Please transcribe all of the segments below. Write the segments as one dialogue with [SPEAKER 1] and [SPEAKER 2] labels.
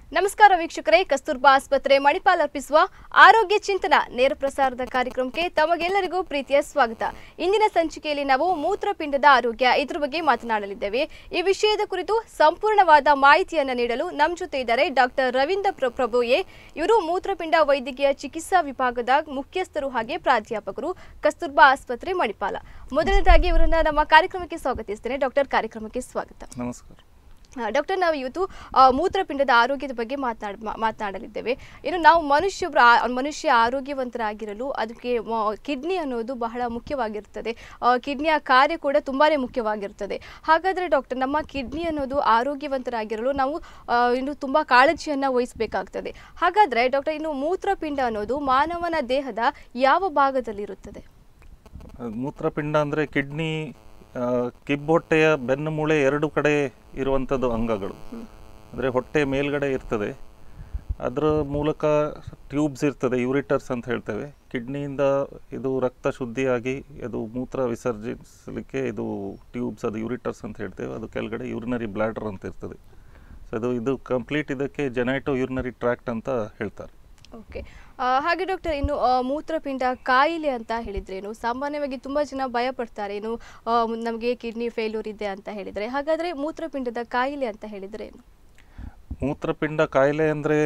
[SPEAKER 1] ನಮಸ್ಕಾರ ವೀಕ್ಷಕರೇ ಕಸ್ತೂರ್ಬಾ ಆಸ್ಪತ್ರೆ ಮಣಿಪಾಲ್ ಅರ್ಪಿಸುವ ಆರೋಗ್ಯ ಚಿಂತನ ನೇರ ಪ್ರಸಾರದ ಕಾರ್ಯಕ್ರಮಕ್ಕೆ ತಮಗೆಲ್ಲರಿಗೂ ಪ್ರೀತಿಯ ಸ್ವಾಗತ ಇಂದಿನ ಸಂಚಿಕೆಯಲ್ಲಿ ನಾವು ಮೂತ್ರಪಿಂಡದ ಆರೋಗ್ಯ ಇದ್ರ ಬಗ್ಗೆ ಮಾತನಾಡಲಿದ್ದೇವೆ ಈ ವಿಷಯದ ಕುರಿತು ಸಂಪೂರ್ಣವಾದ ಮಾಹಿತಿಯನ್ನು ನೀಡಲು ನಮ್ಮ ಜೊತೆ ಇದ್ದಾರೆ ಡಾಕ್ಟರ್ ರವೀಂದ್ರ ಪ್ರ- ಪ್ರಭು ಎ ಇವರು ಮೂತ್ರಪಿಂಡ ವೈದ್ಯಕೀಯ ಚಿಕಿತ್ಸಾ ವಿಭಾಗದ ಮುಖ್ಯಸ್ಥರು ಹಾಗೆ ಪ್ರಾಧ್ಯಾಪಕರು ಕಸ್ತೂರ್ಬಾ ಆಸ್ಪತ್ರೆ ಮಣಿಪಾಲ ಮೊದಲನೇದಾಗಿ ಇವರನ್ನ ನಮ್ಮ ಕಾರ್ಯಕ್ರಮಕ್ಕೆ ಸ್ವಾಗತಿಸ್ತೇನೆ ಡಾಕ್ಟರ್ ಕಾರ್ಯಕ್ರಮಕ್ಕೆ ಸ್ವಾಗತ
[SPEAKER 2] ನಮಸ್ಕಾರ
[SPEAKER 1] ಆ, ಡಾಕ್ಟರ್ ನಾವು ಇವತ್ತು ಆ, ಮೂತ್ರಪಿಂಡದ ಆರೋಗ್ಯದ ಬಗ್ಗೆ ಮಾತನಾಡ ಮಾ- ಮಾತನಾಡಲಿದ್ದೇವೆ ಇನ್ನು ನಾವು ಮನುಷ್ಯೊಬ್ಬರು ಆ- ಮನುಷ್ಯ ಆರೋಗ್ಯವಂತರಾಗಿರಲು ಅದಕ್ಕೆ ಕಿಡ್ನಿ ಅನ್ನೋದು ಬಹಳ ಮುಖ್ಯವಾಗಿರ್ತದೆ ಕಿಡ್ನಿಯ ಕಾರ್ಯ ಕೂಡ ತುಂಬಾ ಮುಖ್ಯವಾಗಿರ್ತದೆ ಹಾಗಾದರೆ ಡಾಕ್ಟರ್ ನಮ್ಮ ಕಿಡ್ನಿ ಅನ್ನೋದು ಆರೋಗ್ಯವಂತರಾಗಿರಲು ನಾವು ಆ, ಇನ್ನು ತುಂಬ ಕಾಳಜಿಯನ್ನು ವಹಿಸಬೇಕಾಗ್ತದೆ ಹಾಗಾದರೆ ಡಾಕ್ಟರ್ ಇನ್ನು ಮೂತ್ರಪಿಂಡ ಅನ್ನೋದು ಮಾನವನ ದೇಹದ ಯಾವ ಭಾಗದಲ್ಲಿರುತ್ತದೆ
[SPEAKER 2] ಅಹ್, ಮೂತ್ರಪಿಂಡ ಅಂದರೆ ಕಿಡ್ನಿ ಆ, ಕಿಬ್ಬೊಟ್ಟೆಯ ಬೆನ್ನು ಮೂಳೆ ಎರಡು ಕಡೆ ಇರುವಂಥದ್ದು ಅಂಗಗಳು ಅಂದರೆ ಹೊಟ್ಟೆ ಮೇಲ್ಗಡೆ ಇರ್ತದೆ ಅದರ ಮೂಲಕ ಟ್ಯೂಬ್ಸ್ ಇರ್ತದೆ ಯೂರಿಟರ್ಸ್ ಅಂತ ಹೇಳ್ತೇವೆ ಕಿಡ್ನಿಯಿಂದ ಇದು ರಕ್ತ ಶುದ್ಧಿಯಾಗಿ ಅದು ಮೂತ್ರ ವಿಸರ್ಜಿಸಲಿಕ್ಕೆ ಇದು ಟ್ಯೂಬ್ಸ್ ಅದು ಯೂರಿಟರ್ಸ್ ಅಂತ ಹೇಳ್ತೇವೆ ಅದು ಕೆಳಗಡೆ ಯೂರಿನರಿ ಬ್ಲ್ಯಾಡರ್ ಅಂತ ಇರ್ತದೆ ಸೊ ಅದು ಇದು ಕಂಪ್ಲೀಟ್ ಇದಕ್ಕೆ ಜೆನೈಟೋ ಯೂರಿನರಿ ಟ್ರ್ಯಾಕ್ಟ್ ಅಂತ ಹೇಳ್ತಾರೆ
[SPEAKER 1] ಓಕೆ ಆ, ಹಾಗೆ ಡಾಕ್ಟರ್ ಇನ್ನು ಆ, ಮೂತ್ರಪಿಂಡ ಕಾಯಿಲೆ ಅಂತ ಹೇಳಿದ್ರೇನು ಸಾಮಾನ್ಯವಾಗಿ ತುಂಬ ಜನ ಭಯ ಪಡ್ತಾರೆ ಏನು ನಮಗೆ ಕಿಡ್ನಿ ಫೇಲ್ಯೂರ್ ಇದೆ ಅಂತ ಹೇಳಿದರೆ ಹಾಗಾದರೆ ಮೂತ್ರಪಿಂಡದ ಕಾಯಿಲೆ ಅಂತ ಹೇಳಿದ್ರೆ ಏನು
[SPEAKER 2] ಮೂತ್ರಪಿಂಡ ಕಾಯಿಲೆ ಅಂದರೆ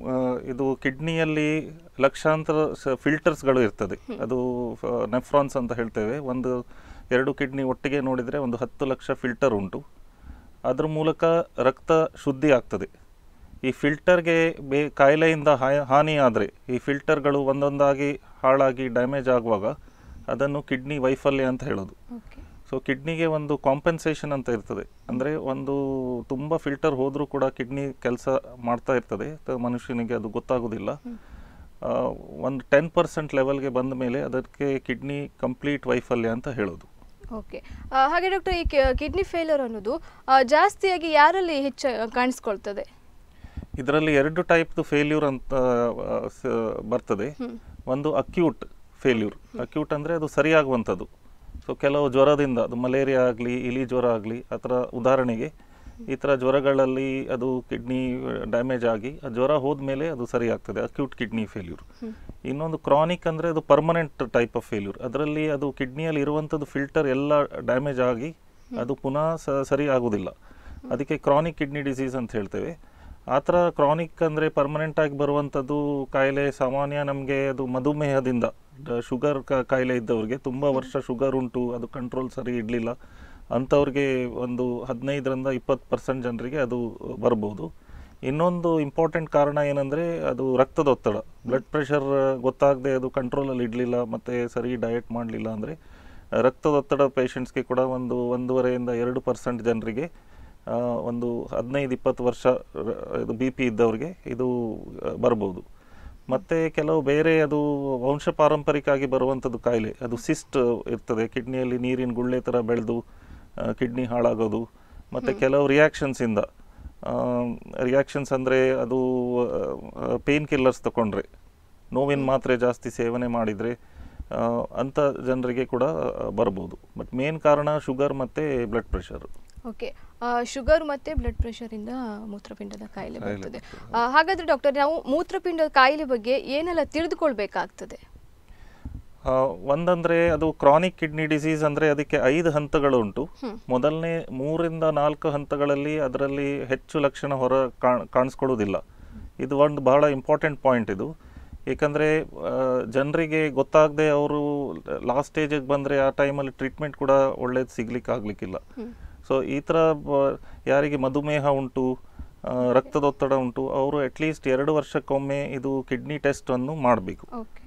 [SPEAKER 2] ಇದು ಕಿಡ್ನಿಯಲ್ಲಿ ಲಕ್ಷಾಂತರ ಫಿಲ್ಟರ್ಸ್ಗಳು ಇರ್ತದೆ ಅದು ನೆಫ್ರಾನ್ಸ್ ಅಂತ ಹೇಳ್ತೇವೆ ಒಂದು ಎರಡು ಕಿಡ್ನಿ ಒಟ್ಟಿಗೆ ನೋಡಿದರೆ ಒಂದು ಹತ್ತು ಲಕ್ಷ ಫಿಲ್ಟರ್ ಉಂಟು ಅದ್ರ ಮೂಲಕ ರಕ್ತ ಶುದ್ಧಿ ಆಗ್ತದೆ ಈ ಫಿಲ್ಟರ್ಗೆ ಬೇ ಕಾಯಿಲೆಯಿಂದ ಹಾಯ ಹಾನಿ ಆದರೆ ಈ ಫಿಲ್ಟರ್ಗಳು ಒಂದೊಂದಾಗಿ ಹಾಳಾಗಿ ಡ್ಯಾಮೇಜ್ ಆಗುವಾಗ ಅದನ್ನು ಕಿಡ್ನಿ ವೈಫಲ್ಯ ಅಂತ ಹೇಳೋದು
[SPEAKER 1] ಓಕೆ
[SPEAKER 2] ಸೊ ಕಿಡ್ನಿಗೆ ಒಂದು ಕಾಂಪೆನ್ಸೇಷನ್ ಅಂತ ಇರ್ತದೆ ಅಂದರೆ ಒಂದು ತುಂಬ ಫಿಲ್ಟರ್ ಹೋದರೂ ಕೂಡ ಕಿಡ್ನಿ ಕೆಲಸ ಮಾಡ್ತಾ ಇರ್ತದೆ ತ- ಮನುಷ್ಯನಿಗೆ ಅದು ಗೊತ್ತಾಗೋದಿಲ್ಲ ಆ, ಒಂದು ಟೆನ್ ಪರ್ಸೆಂಟ್ ಲೆವೆಲ್ಗೆ ಬಂದ ಮೇಲೆ ಅದಕ್ಕೆ ಕಿಡ್ನಿ ಕಂಪ್ಲೀಟ್ ವೈಫಲ್ಯ ಅಂತ ಹೇಳೋದು
[SPEAKER 1] ಓಕೆ ಹಾಗೆ ಡಾಕ್ಟರ್ ಈ ಕಿಡ್ನಿ ಫೇಲ್ಯೂರ್ ಅನ್ನೋದು ಆ, ಜಾಸ್ತಿಯಾಗಿ ಯಾರಲ್ಲಿ ಹೆಚ್ಚು ಕಾಣಿಸ್ಕೊಳ್ತದೆ
[SPEAKER 2] ಇದರಲ್ಲಿ ಎರಡು ಟೈಪ್ದು ಫೇಲ್ಯೂರ್ ಅಂತ ಆ, ಸ- ಬರ್ತದೆ ಒಂದು ಅಕ್ಯೂಟ್ ಫೇಲ್ಯೂರ್ ಅಕ್ಯೂಟ್ ಅಂದರೆ ಅದು ಸರಿಯಾಗುವಂಥದ್ದು ಸೊ ಕೆಲವು ಜ್ವರದಿಂದ ಅದು ಮಲೇರಿಯಾ ಆಗಲಿ ಇಲಿ ಜ್ವರ ಆಗಲಿ ಆ ಥರ ಉದಾಹರಣೆಗೆ ಈ ಥರ ಜ್ವರಗಳಲ್ಲಿ ಅದು ಕಿಡ್ನಿ ಡ್ಯಾಮೇಜ್ ಆಗಿ ಆ ಜ್ವರ ಹೋದ್ಮೇಲೆ ಅದು ಸರಿ ಆಗ್ತದೆ ಅಕ್ಯೂಟ್ ಕಿಡ್ನಿ ಫೇಲ್ಯೂರ್ ಇನ್ನೊಂದು ಕ್ರಾನಿಕ್ ಅಂದರೆ ಅದು ಪರ್ಮನೆಂಟ್ ಟೈಪ್ ಆಫ್ ಫೇಲ್ಯೂರ್ ಅದರಲ್ಲಿ ಅದು ಕಿಡ್ನಿಯಲ್ಲಿ ಇರುವಂಥದ್ದು ಫಿಲ್ಟರ್ ಎಲ್ಲ ಡ್ಯಾಮೇಜ್ ಆಗಿ ಅದು ಪುನಃ ಸ- ಸರಿ ಆಗೋದಿಲ್ಲ ಅದಕ್ಕೆ ಕ್ರಾನಿಕ್ ಕಿಡ್ನಿ ಡಿಸೀಸ್ ಅಂತ ಹೇಳ್ತೇವೆ ಆ ಥರ ಕ್ರಾನಿಕ್ ಅಂದರೆ ಪರ್ಮನೆಂಟ್ ಆಗಿ ಬರುವಂಥದ್ದು ಕಾಯಿಲೆ ಸಾಮಾನ್ಯ ನಮಗೆ ಅದು ಮಧುಮೇಹದಿಂದ ಶುಗರ್ ಕಾಯಿಲೆ ಇದ್ದವ್ರಿಗೆ ತುಂಬ ವರ್ಷ ಶುಗರ್ ಉಂಟು ಅದು ಕಂಟ್ರೋಲ್ ಸರಿ ಇಡಲಿಲ್ಲ ಅಂಥವ್ರಿಗೆ ಒಂದು ಹದಿನೈದರಿಂದ ಇಪ್ಪತ್ತು ಪರ್ಸೆಂಟ್ ಜನರಿಗೆ ಅದು ಬರ್ಬೋದು ಇನ್ನೊಂದು ಇಂಪಾರ್ಟೆಂಟ್ ಕಾರಣ ಏನಂದರೆ ಅದು ರಕ್ತದೊತ್ತಡ ಬ್ಲಡ್ ಪ್ರೆಷರ್ ಗೊತ್ತಾಗದೆ ಅದು ಕಂಟ್ರೋಲಲ್ಲಿ ಇಡಲಿಲ್ಲ ಮತ್ತು ಸರಿ ಡಯಟ್ ಮಾಡಲಿಲ್ಲ ಅಂದರೆ ರಕ್ತದೊತ್ತಡ ಪೇಷಂಟ್ಸ್ಗೆ ಕೂಡ ಒಂದು ಒಂದೂವರೆಯಿಂದ ಎರಡು ಪರ್ಸೆಂಟ್ ಜನರಿಗೆ ಆ, ಒಂದು ಹದಿನೈದು ಇಪ್ಪತ್ತು ವರ್ಷ ರ- ಇದು ಬಿ ಪಿ ಇದ್ದವ್ರಿಗೆ ಇದು ಆ, ಬರ್ಬೋದು ಮತ್ತು ಕೆಲವು ಬೇರೆ ಅದು ವಂಶ ಪಾರಂಪರಿಕವಾಗಿ ಬರುವಂಥದ್ದು ಕಾಯಿಲೆ ಅದು ಸಿಸ್ಟ್ ಇರ್ತದೆ ಕಿಡ್ನಿಯಲ್ಲಿ ನೀರಿನ ಗುಳ್ಳೆ ಥರ ಬೆಳೆದು ಕಿಡ್ನಿ ಹಾಳಾಗೋದು ಮತ್ತು ಕೆಲವು ರಿಯಾಕ್ಷನ್ಸಿಂದ ರಿಯಾಕ್ಷನ್ಸ್ ಅಂದರೆ ಅದು ಪೇನ್ ಕಿಲ್ಲರ್ಸ್ ತಗೊಂಡ್ರೆ ನೋವಿನ ಮಾತ್ರೆ ಜಾಸ್ತಿ ಸೇವನೆ ಮಾಡಿದರೆ ಅಂಥ ಜನರಿಗೆ ಕೂಡ ಆ, ಬರ್ಬೋದು ಬಟ್ ಮೇನ್ ಕಾರಣ ಶುಗರ್ ಮತ್ತು ಬ್ಲಡ್ ಪ್ರೆಷರ್
[SPEAKER 1] ಓಕೆ ಶುಗರ್ ಮತ್ತು ಬ್ಲಡ್ ಪ್ರೆಷರಿಂದ ಮೂತ್ರಪಿಂಡದ ಕಾಯಿಲೆ
[SPEAKER 2] ಕಾಯಿಲೆ
[SPEAKER 1] ಬರ್ತದೆ
[SPEAKER 2] ಬರ್ತದೆ.
[SPEAKER 1] ಆ, ಹಾಗಾದ್ರೆ ಡಾಕ್ಟರ್ ನಾವು ಮೂತ್ರಪಿಂಡದ ಕಾಯಿಲೆ ಬಗ್ಗೆ ಏನೆಲ್ಲ ತಿಳಿದುಕೊಳ್ಬೇಕಾಗ್ತದೆ
[SPEAKER 2] ಆ, ಒಂದಂದ್ರೆ ಅದು ಕ್ರಾನಿಕ್ ಕಿಡ್ನಿ ಡಿಸೀಸ್ ಅಂದ್ರೆ ಅದಕ್ಕೆ ಐದು ಹಂತಗಳು ಉಂಟು ಮೊದಲನೇ ಮೂರಿಂದ ನಾಲ್ಕು ಹಂತಗಳಲ್ಲಿ ಅದರಲ್ಲಿ ಹೆಚ್ಚು ಲಕ್ಷಣ ಹೊರ ಕಾಣ್ ಕಾಣಿಸ್ಕೊಳ್ಳೋದಿಲ್ಲ ಇದು ಒಂದು ಬಹಳ ಇಂಪಾರ್ಟೆಂಟ್ ಪಾಯಿಂಟ್ ಇದು ಏಕೆಂದರೆ ಜನರಿಗೆ ಗೊತ್ತಾಗದೆ ಅವರು ಲಾಸ್ಟ್ ಸ್ಟೇಜಿಗೆ ಬಂದರೆ ಆ ಟೈಮಲ್ಲಿ ಟ್ರೀಟ್ಮೆಂಟ್ ಕೂಡ ಒಳ್ಳೇದು ಸಿಗ್ಲಿಕ್ಕೆ ಆಗ್ಲಿಕ್ಕಿಲ್ಲ ಸೊ ಈ ಥರ ಬ- ಯಾರಿಗೆ ಮಧುಮೇಹ ಉಂಟು ಆ, ರಕ್ತದೊತ್ತಡ ಉಂಟು ಅವರು ಅಟ್ಲೀಸ್ಟ್ ಎರಡು ವರ್ಷಕ್ಕೊಮ್ಮೆ ಇದು ಕಿಡ್ನಿ ಟೆಸ್ಟ್ ಅನ್ನು ಮಾಡಬೇಕು
[SPEAKER 1] ಓಕೆ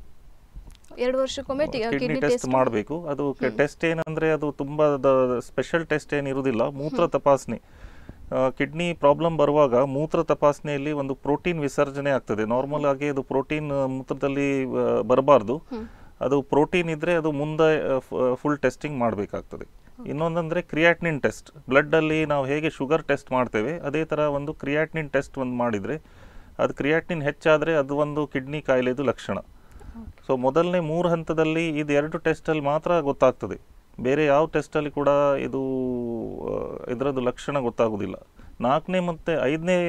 [SPEAKER 1] ಎರಡು ವರ್ಷಕ್ಕೊಮ್ಮೆ
[SPEAKER 2] ಕಿಡ್ನಿ
[SPEAKER 1] ಕಿಡ್ನಿ
[SPEAKER 2] ಟೆಸ್ಟ್
[SPEAKER 1] ಟೆಸ್ಟ್
[SPEAKER 2] ಮಾಡಬೇಕು ಅದು ಟೆಸ್ಟ್ ಏನಂದ್ರೆ ಅದು ತುಂಬಾ ಸ್ಪೆಷಲ್ ಟೆಸ್ಟ್ ಏನಿರುವುದಿಲ್ಲ ಮೂತ್ರ ತಪಾಸಣೆ ಕಿಡ್ನಿ ಪ್ರಾಬ್ಲಮ್ ಬರುವಾಗ ಮೂತ್ರ ತಪಾಸಣೆಯಲ್ಲಿ ಒಂದು ಪ್ರೋಟೀನ್ ವಿಸರ್ಜನೆ ಆಗ್ತದೆ ನಾರ್ಮಲ್ ಆಗಿ ಅದು ಪ್ರೋಟೀನ್ ಮೂತ್ರದಲ್ಲಿ ಬರಬಾರ್ದು ಅದು ಪ್ರೋಟೀನ್ ಇದ್ರೆ ಅದು ಮುಂದೆ ಫುಲ್ ಟೆಸ್ಟಿಂಗ್ ಮಾಡಬೇಕಾಗ್ತದೆ ಇನ್ನೊಂದಂದ್ರೆ ಕ್ರಿಯಾಟ್ನಿನ್ ಟೆಸ್ಟ್ ಬ್ಲಡ್ ಅಲ್ಲಿ ನಾವು ಹೇಗೆ ಶುಗರ್ ಟೆಸ್ಟ್ ಮಾಡ್ತೇವೆ ಅದೇ ತರ ಒಂದು ಕ್ರಿಯಾಟ್ನಿನ್ ಟೆಸ್ಟ್ ಒಂದು ಮಾಡಿದ್ರೆ ಅದು ಕ್ರಿಯಾಟ್ನಿನ್ ಹೆಚ್ಚಾದ್ರೆ ಅದು ಒಂದು ಕಿಡ್ನಿ ಕಾಯಿಲೆದು ಲಕ್ಷಣ ಸೊ ಮೊದಲನೇ ಮೂರು ಹಂತದಲ್ಲಿ ಇದು ಎರಡು ಟೆಸ್ಟಲ್ಲಿ ಮಾತ್ರ ಗೊತ್ತಾಗ್ತದೆ ಬೇರೆ ಯಾವ ಟೆಸ್ಟಲ್ಲಿ ಕೂಡ ಇದು ಆ, ಇದರದ್ದು ಲಕ್ಷಣ ಗೊತ್ತಾಗೋದಿಲ್ಲ ನಾಲ್ಕನೇ ಮತ್ತು ಐದನೇ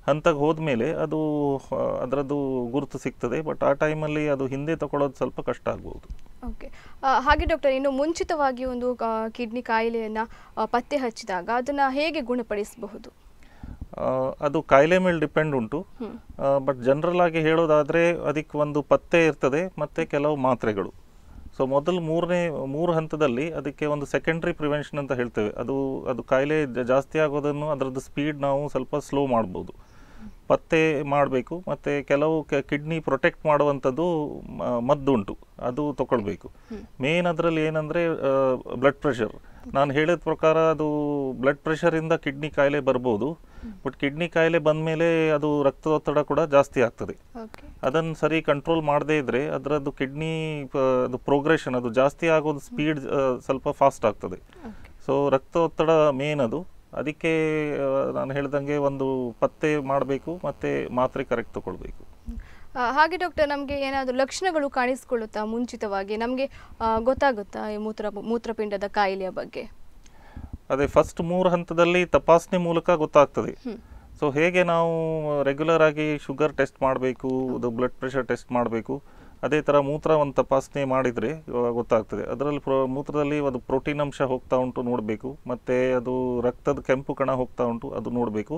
[SPEAKER 2] ಹಂತಕ್ಕೆ ಹೋದ್ಮೇಲೆ ಅದು ಆ, ಅದರದ್ದು ಗುರುತು ಸಿಗ್ತದೆ ಬಟ್ ಆ ಟೈಮಲ್ಲಿ ಅದು ಹಿಂದೆ ತಗೊಳ್ಳೋದು ಸ್ವಲ್ಪ ಕಷ್ಟ ಆಗ್ಬೋದು
[SPEAKER 1] ಓಕೆ ಹಾಗೆ ಡಾಕ್ಟರ್ ಇನ್ನು ಮುಂಚಿತವಾಗಿ ಒಂದು ಕಿಡ್ನಿ ಕಾಯಿಲೆಯನ್ನು ಪತ್ತೆ ಹಚ್ಚಿದಾಗ ಅದನ್ನು ಹೇಗೆ ಗುಣಪಡಿಸಬಹುದು
[SPEAKER 2] ಆ, ಅದು ಕಾಯಿಲೆ ಮೇಲೆ ಡಿಪೆಂಡ್ ಉಂಟು
[SPEAKER 1] ಹ್ಮ್.
[SPEAKER 2] ಬಟ್ ಜನರಲ್ ಆಗಿ ಹೇಳೋದಾದರೆ ಅದಕ್ಕೆ ಒಂದು ಪತ್ತೆ ಇರ್ತದೆ ಮತ್ತು ಕೆಲವು ಮಾತ್ರೆಗಳು ಸೊ ಮೊದಲು ಮೂರನೇ ಮೂರು ಹಂತದಲ್ಲಿ ಅದಕ್ಕೆ ಒಂದು ಸೆಕೆಂಡ್ರಿ ಪ್ರಿವೆನ್ಷನ್ ಅಂತ ಹೇಳ್ತೇವೆ ಅದು ಅದು ಕಾಯಿಲೆ ಜ- ಜಾಸ್ತಿ ಆಗೋದನ್ನು ಅದರದ್ದು ಸ್ಪೀಡ್ ನಾವು ಸ್ವಲ್ಪ ಸ್ಲೋ ಮಾಡ್ಬೋದು ಪತ್ತೆ ಮಾಡಬೇಕು ಮತ್ತು ಕೆಲವು ಕಿಡ್ನಿ ಪ್ರೊಟೆಕ್ಟ್ ಮಾಡುವಂಥದ್ದು ಮ- ಮದ್ದುಂಟು ಅದು ತಗೊಳ್ಬೇಕು ಮೇನ್ ಅದರಲ್ಲಿ ಏನಂದರೆ ಬ್ಲಡ್ ಪ್ರೆಷರ್ ನಾನು ಹೇಳಿದ ಪ್ರಕಾರ ಅದು ಬ್ಲಡ್ ಪ್ರೆಷರಿಂದ ಕಿಡ್ನಿ ಕಾಯಿಲೆ ಬರ್ಬೋದು ಬಟ್ ಕಿಡ್ನಿ ಕಾಯಿಲೆ ಬಂದಮೇಲೆ ಅದು ರಕ್ತದೊತ್ತಡ ಕೂಡ ಜಾಸ್ತಿ ಆಗ್ತದೆ
[SPEAKER 1] ಓಕೆ
[SPEAKER 2] ಅದನ್ನು ಸರಿ ಕಂಟ್ರೋಲ್ ಮಾಡದೇ ಇದ್ದರೆ ಅದರದ್ದು ಕಿಡ್ನಿ ಅದು ಪ್ರೋಗ್ರೆಷನ್ ಅದು ಜಾಸ್ತಿ ಆಗೋದು ಸ್ಪೀಡ್ ಸ್ವಲ್ಪ ಫಾಸ್ಟ್ ಆಗ್ತದೆ
[SPEAKER 1] ಓಕೆ
[SPEAKER 2] ಸೊ ರಕ್ತ ಒತ್ತಡ ಮೇನ್ ಅದು ಅದಕ್ಕೆ ಆ, ನಾನು ಹೇಳ್ದಂಗೆ ಒಂದು ಪತ್ತೆ ಮಾಡಬೇಕು ಮತ್ತು ಮಾತ್ರೆ ಕರೆಕ್ಟ್ ತಗೊಳ್ಬೇಕು
[SPEAKER 1] ಆ, ಹಾಗೆ ಡಾಕ್ಟರ್ ನಮಗೆ ಏನಾದರೂ ಲಕ್ಷಣಗಳು ಕಾಣಿಸ್ಕೊಳ್ಳುತ್ತಾ ಮುಂಚಿತವಾಗಿ ನಮಗೆ ಗೊತ್ತಾಗುತ್ತಾ ಈ ಮೂತ್ರ ಮೂತ್ರಪಿಂಡದ ಕಾಯಿಲೆಯ ಬಗ್ಗೆ
[SPEAKER 2] ಅದೇ ಫಸ್ಟ್ ಮೂರು ಹಂತದಲ್ಲಿ ತಪಾಸಣೆ ಮೂಲಕ ಗೊತ್ತಾಗ್ತದೆ
[SPEAKER 1] ಹ್ಮ್.
[SPEAKER 2] ಸೊ ಹೇಗೆ ನಾವು ರೆಗ್ಯುಲರ್ ಆಗಿ ಶುಗರ್ ಟೆಸ್ಟ್ ಮಾಡಬೇಕು ಅದು ಬ್ಲಡ್ ಪ್ರೆಷರ್ ಟೆಸ್ಟ್ ಮಾಡಬೇಕು ಅದೇ ಥರ ಮೂತ್ರ ಒಂದು ತಪಾಸಣೆ ಮಾಡಿದರೆ ಗೊತ್ತಾಗ್ತದೆ ಅದರಲ್ಲಿ ಪ್ರೋ ಮೂತ್ರದಲ್ಲಿ ಅದು ಪ್ರೋಟೀನ್ ಅಂಶ ಹೋಗ್ತಾ ಉಂಟು ನೋಡಬೇಕು ಮತ್ತು ಅದು ರಕ್ತದ ಕೆಂಪು ಕಣ ಹೋಗ್ತಾ ಉಂಟು ಅದು ನೋಡಬೇಕು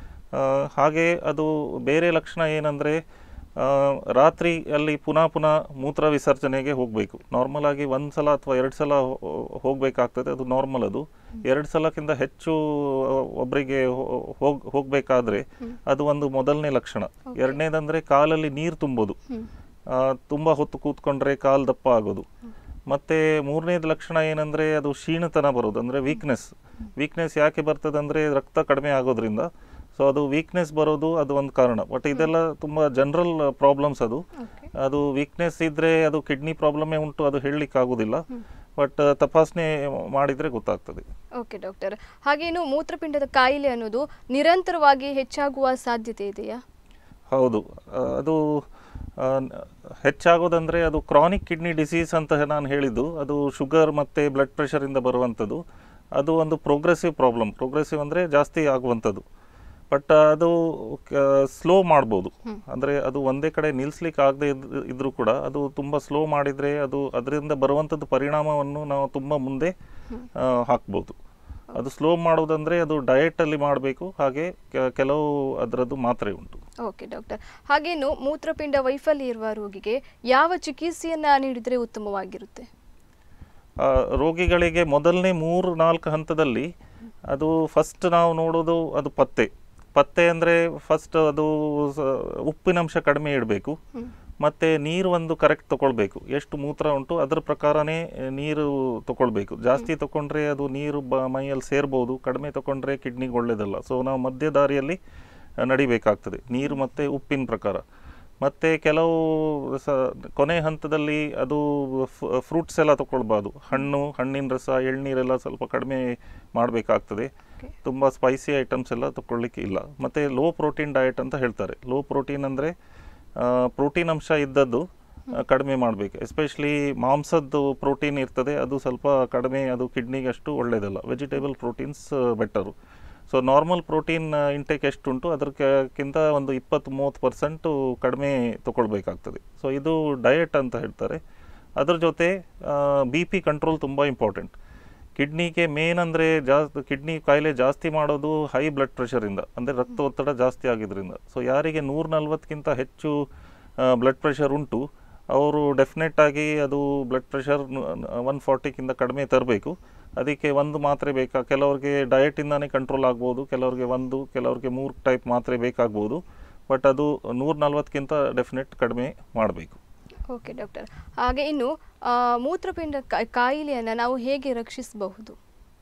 [SPEAKER 2] ಹಾಗೆ ಅದು ಬೇರೆ ಲಕ್ಷಣ ಏನಂದರೆ ರಾತ್ರಿ ಅಲ್ಲಿ ಪುನಃ ಪುನಃ ಮೂತ್ರ ವಿಸರ್ಜನೆಗೆ ಹೋಗಬೇಕು ನಾರ್ಮಲ್ ಆಗಿ ಒಂದು ಸಲ ಅಥವಾ ಎರಡು ಸಲ ಹೋಗಬೇಕಾಗ್ತದೆ ಅದು ನಾರ್ಮಲ್ ಅದು ಎರಡು ಸಲಕ್ಕಿಂತ ಹೆಚ್ಚು ಒಬ್ಬರಿಗೆ ಹೋಗ್ ಹೋಗಬೇಕಾದ್ರೆ ಅದು ಒಂದು ಮೊದಲನೇ ಲಕ್ಷಣ ಎರಡನೇದಂದರೆ ಕಾಲಲ್ಲಿ ನೀರು ತುಂಬೋದು
[SPEAKER 1] ಹ್ಮ್.
[SPEAKER 2] ಆ, ತುಂಬ ಹೊತ್ತು ಕೂತ್ಕೊಂಡ್ರೆ ಕಾಲು ದಪ್ಪ ಆಗೋದು ಮತ್ತೆ ಮೂರನೇದು ಲಕ್ಷಣ ಏನಂದ್ರೆ ಅದು ಕ್ಷೀಣತನ ಬರೋದು ಅಂದ್ರೆ ವೀಕ್ನೆಸ್ ವೀಕ್ನೆಸ್ ಯಾಕೆ ಬರ್ತದೆ ಅಂದ್ರೆ ರಕ್ತ ಕಡಿಮೆ ಆಗೋದ್ರಿಂದ ಸೊ ಅದು ವೀಕ್ನೆಸ್ ಬರೋದು ಅದು ಒಂದು ಕಾರಣ ಬಟ್ ಇದೆಲ್ಲ ತುಂಬಾ ಜನರಲ್ ಪ್ರಾಬ್ಲಮ್ಸ್ ಅದು
[SPEAKER 1] ಓಕೆ
[SPEAKER 2] ಅದು ವೀಕ್ನೆಸ್ ಇದ್ರೆ ಅದು ಕಿಡ್ನಿ ಪ್ರಾಬ್ಲಮೇ ಉಂಟು ಅದು ಹೇಳಲಿಕ್ಕೆ ಆಗೋದಿಲ್ಲ ಬಟ್ ತಪಾಸಣೆ ಮಾಡಿದ್ರೆ ಗೊತ್ತಾಗ್ತದೆ
[SPEAKER 1] ಓಕೆ ಡಾಕ್ಟರ್ ಹಾಗೆ ಇನ್ನು ಮೂತ್ರಪಿಂಡದ ಕಾಯಿಲೆ ಅನ್ನೋದು ನಿರಂತರವಾಗಿ ಹೆಚ್ಚಾಗುವ ಸಾಧ್ಯತೆ ಇದೆಯಾ
[SPEAKER 2] ಹೌದು ಆ, ಅದು ಆ, ನ- ಹೆಚ್ಚಾಗೋದಂದ್ರೆ ಅದು ಕ್ರಾನಿಕ್ ಕಿಡ್ನಿ ಡಿಸೀಸ್ ಅಂತ ನಾನು ಹೇಳಿದ್ದು ಅದು ಶುಗರ್ ಮತ್ತು ಬ್ಲಡ್ ಪ್ರೆಷರಿಂದ ಬರುವಂಥದ್ದು ಅದು ಒಂದು ಪ್ರೋಗ್ರೆಸಿವ್ ಪ್ರಾಬ್ಲಮ್ ಪ್ರೋಗ್ರೆಸಿವ್ ಅಂದರೆ ಜಾಸ್ತಿ ಆಗುವಂಥದ್ದು ಬಟ್ ಅದು ಸ್ಲೋ ಮಾಡ್ಬೋದು ಅಂದರೆ ಅದು ಒಂದೇ ಕಡೆ ನಿಲ್ಲಿಸ್ಲಿಕ್ಕೆ ಆಗದೆ ಇದ್ರೂ ಕೂಡ ಅದು ತುಂಬ ಸ್ಲೋ ಮಾಡಿದರೆ ಅದು ಅದರಿಂದ ಬರುವಂಥದ್ದು ಪರಿಣಾಮವನ್ನು ನಾವು ತುಂಬ ಮುಂದೆ ಆ, ಹಾಕ್ಬೋದು ಅದು ಸ್ಲೋ ಮಾಡೋದಂದರೆ ಅದು ಡಯಟಲ್ಲಿ ಮಾಡಬೇಕು ಹಾಗೆ ಕೆ- ಕೆಲವು ಅದರದ್ದು ಮಾತ್ರೆ ಉಂಟು
[SPEAKER 1] ಓಕೆ ಡಾಕ್ಟರ್ ಹಾಗೇನು ಮೂತ್ರಪಿಂಡ ವೈಫಲ್ಯ ಇರುವ ರೋಗಿಗೆ ಯಾವ ಚಿಕಿತ್ಸೆಯನ್ನ ನೀಡಿದರೆ ಉತ್ತಮವಾಗಿರುತ್ತೆ
[SPEAKER 2] ಆ, ರೋಗಿಗಳಿಗೆ ಮೊದಲನೇ ಮೂರು ನಾಲ್ಕು ಹಂತದಲ್ಲಿ ಅದು ಫಸ್ಟ್ ನಾವು ನೋಡೋದು ಅದು ಪತ್ತೆ ಪತ್ತೆ ಅಂದರೆ ಫಸ್ಟ್ ಅದು ಸ- ಉಪ್ಪಿನಂಶ ಕಡಿಮೆ ಇಡಬೇಕು ಮತ್ತು ನೀರು ಒಂದು ಕರೆಕ್ಟ್ ತಗೊಳ್ಬೇಕು ಎಷ್ಟು ಮೂತ್ರ ಉಂಟು ಅದರ ಪ್ರಕಾರನೇ ಆ, ನೀರು ತಗೊಳ್ಬೇಕು ಜಾಸ್ತಿ ತಗೊಂಡ್ರೆ ಅದು ನೀರು ಬ ಮೈಯಲ್ಲಿ ಸೇರ್ಬೋದು ಕಡಿಮೆ ತಗೊಂಡ್ರೆ ಕಿಡ್ನಿಗೆ ಒಳ್ಳೇದಲ್ಲ ಸೊ ನಾವು ಮಧ್ಯ ದಾರಿಯಲ್ಲಿ ಆ, ನಡಿಬೇಕಾಗ್ತದೆ ನೀರು ಮತ್ತು ಉಪ್ಪಿನ ಪ್ರಕಾರ ಮತ್ತು ಕೆಲವು ಸ ಕೊನೆ ಹಂತದಲ್ಲಿ ಅದು ಫ್ರೂಟ್ಸ್ ಎಲ್ಲ ತಗೊಳ್ಬಾರ್ದು ಹಣ್ಣು ಹಣ್ಣಿನ ರಸ ಎಳ್ನೀರೆಲ್ಲ ಸ್ವಲ್ಪ ಕಡಿಮೆ ಮಾಡಬೇಕಾಗ್ತದೆ
[SPEAKER 1] Okay.
[SPEAKER 2] ತುಂಬ ಸ್ಪೈಸಿ ಐಟಮ್ಸ್ ಎಲ್ಲ ತಗೊಳ್ಳಿಕ್ಕೆ ಇಲ್ಲ ಮತ್ತು ಲೋ ಪ್ರೋಟೀನ್ ಡಯಟ್ ಅಂತ ಹೇಳ್ತಾರೆ ಲೋ ಪ್ರೋಟೀನ್ ಅಂದರೆ ಪ್ರೋಟೀನ್ ಅಂಶ ಇದ್ದದ್ದು ಆ, ಕಡಿಮೆ ಮಾಡಬೇಕು ಎಸ್ಪೆಷಲಿ ಮಾಂಸದ್ದು ಪ್ರೋಟೀನ್ ಇರ್ತದೆ ಅದು ಸ್ವಲ್ಪ ಕಡಿಮೆ ಅದು ಕಿಡ್ನಿಗೆ ಅಷ್ಟು ಒಳ್ಳೆಯದಲ್ಲ vegetable proteins better so normal protein intake ಎಷ್ಟುಂಟು ಅದಕ್ಕಿಂತ ಒಂದು ಇಪ್ಪತ್ತು ಮೂವತ್ತು ಪರ್ಸೆಂಟು ಕಡಿಮೆ ತಗೊಳ್ಬೇಕಾಗ್ತದೆ ಸೊ ಇದು ಡಯಟ್ ಅಂತ ಹೇಳ್ತಾರೆ ಅದ್ರ ಜೊತೆ ಬಿ ಪಿ ಕಂಟ್ರೋಲ್ ತುಂಬ ಇಂಪಾರ್ಟೆಂಟ್ ಕಿಡ್ನಿಗೆ ಮೇನ್ ಅಂದರೆ ಜಾಸ್ತಿ ಕಿಡ್ನಿ ಕಾಯಿಲೆ ಜಾಸ್ತಿ ಮಾಡೋದು ಹೈ ಬ್ಲಡ್ ಪ್ರೆಷರಿಂದ ಅಂದರೆ ರಕ್ತ ಒತ್ತಡ ಜಾಸ್ತಿ ಆಗಿದ್ರಿಂದ ಸೊ ಯಾರಿಗೆ ನೂರ ನಲ್ವತ್ತಕ್ಕಿಂತ ಹೆಚ್ಚು ಬ್ಲಡ್ ಪ್ರೆಷರ್ ಉಂಟು ಅವರು ಡೆಫಿನೆಟ್ ಆಗಿ ಅದು ಬ್ಲಡ್ ಪ್ರೆಷರ್ ಒನ್ ಫಾರ್ಟಿಕ್ಕಿಂತ ಕಡಿಮೆ ತರಬೇಕು ಅದಕ್ಕೆ ಒಂದು ಮಾತ್ರೆ ಬೇಕಾ ಕೆಲವ್ರಿಗೆ ಡಯಟಿಂದಾನೇ ಕಂಟ್ರೋಲ್ ಆಗ್ಬೋದು ಕೆಲವ್ರಿಗೆ ಒಂದು ಕೆಲವ್ರಿಗೆ ಮೂರು ಟೈಪ್ ಮಾತ್ರೆ ಬೇಕಾಗ್ಬೋದು ಬಟ್ ಅದು ನೂರ ನಲ್ವತ್ತಕ್ಕಿಂತ ಡೆಫಿನೆಟ್ ಕಡಿಮೆ ಮಾಡಬೇಕು
[SPEAKER 1] ಓಕೆ ಡಾಕ್ಟರ್ ಹಾಗೆ ಇನ್ನು ಆ, ಮೂತ್ರಪಿಂಡ ಕಾ- ಕಾಯಿಲೆಯನ್ನ ನಾವು ಹೇಗೆ ರಕ್ಷಿಸಬಹುದು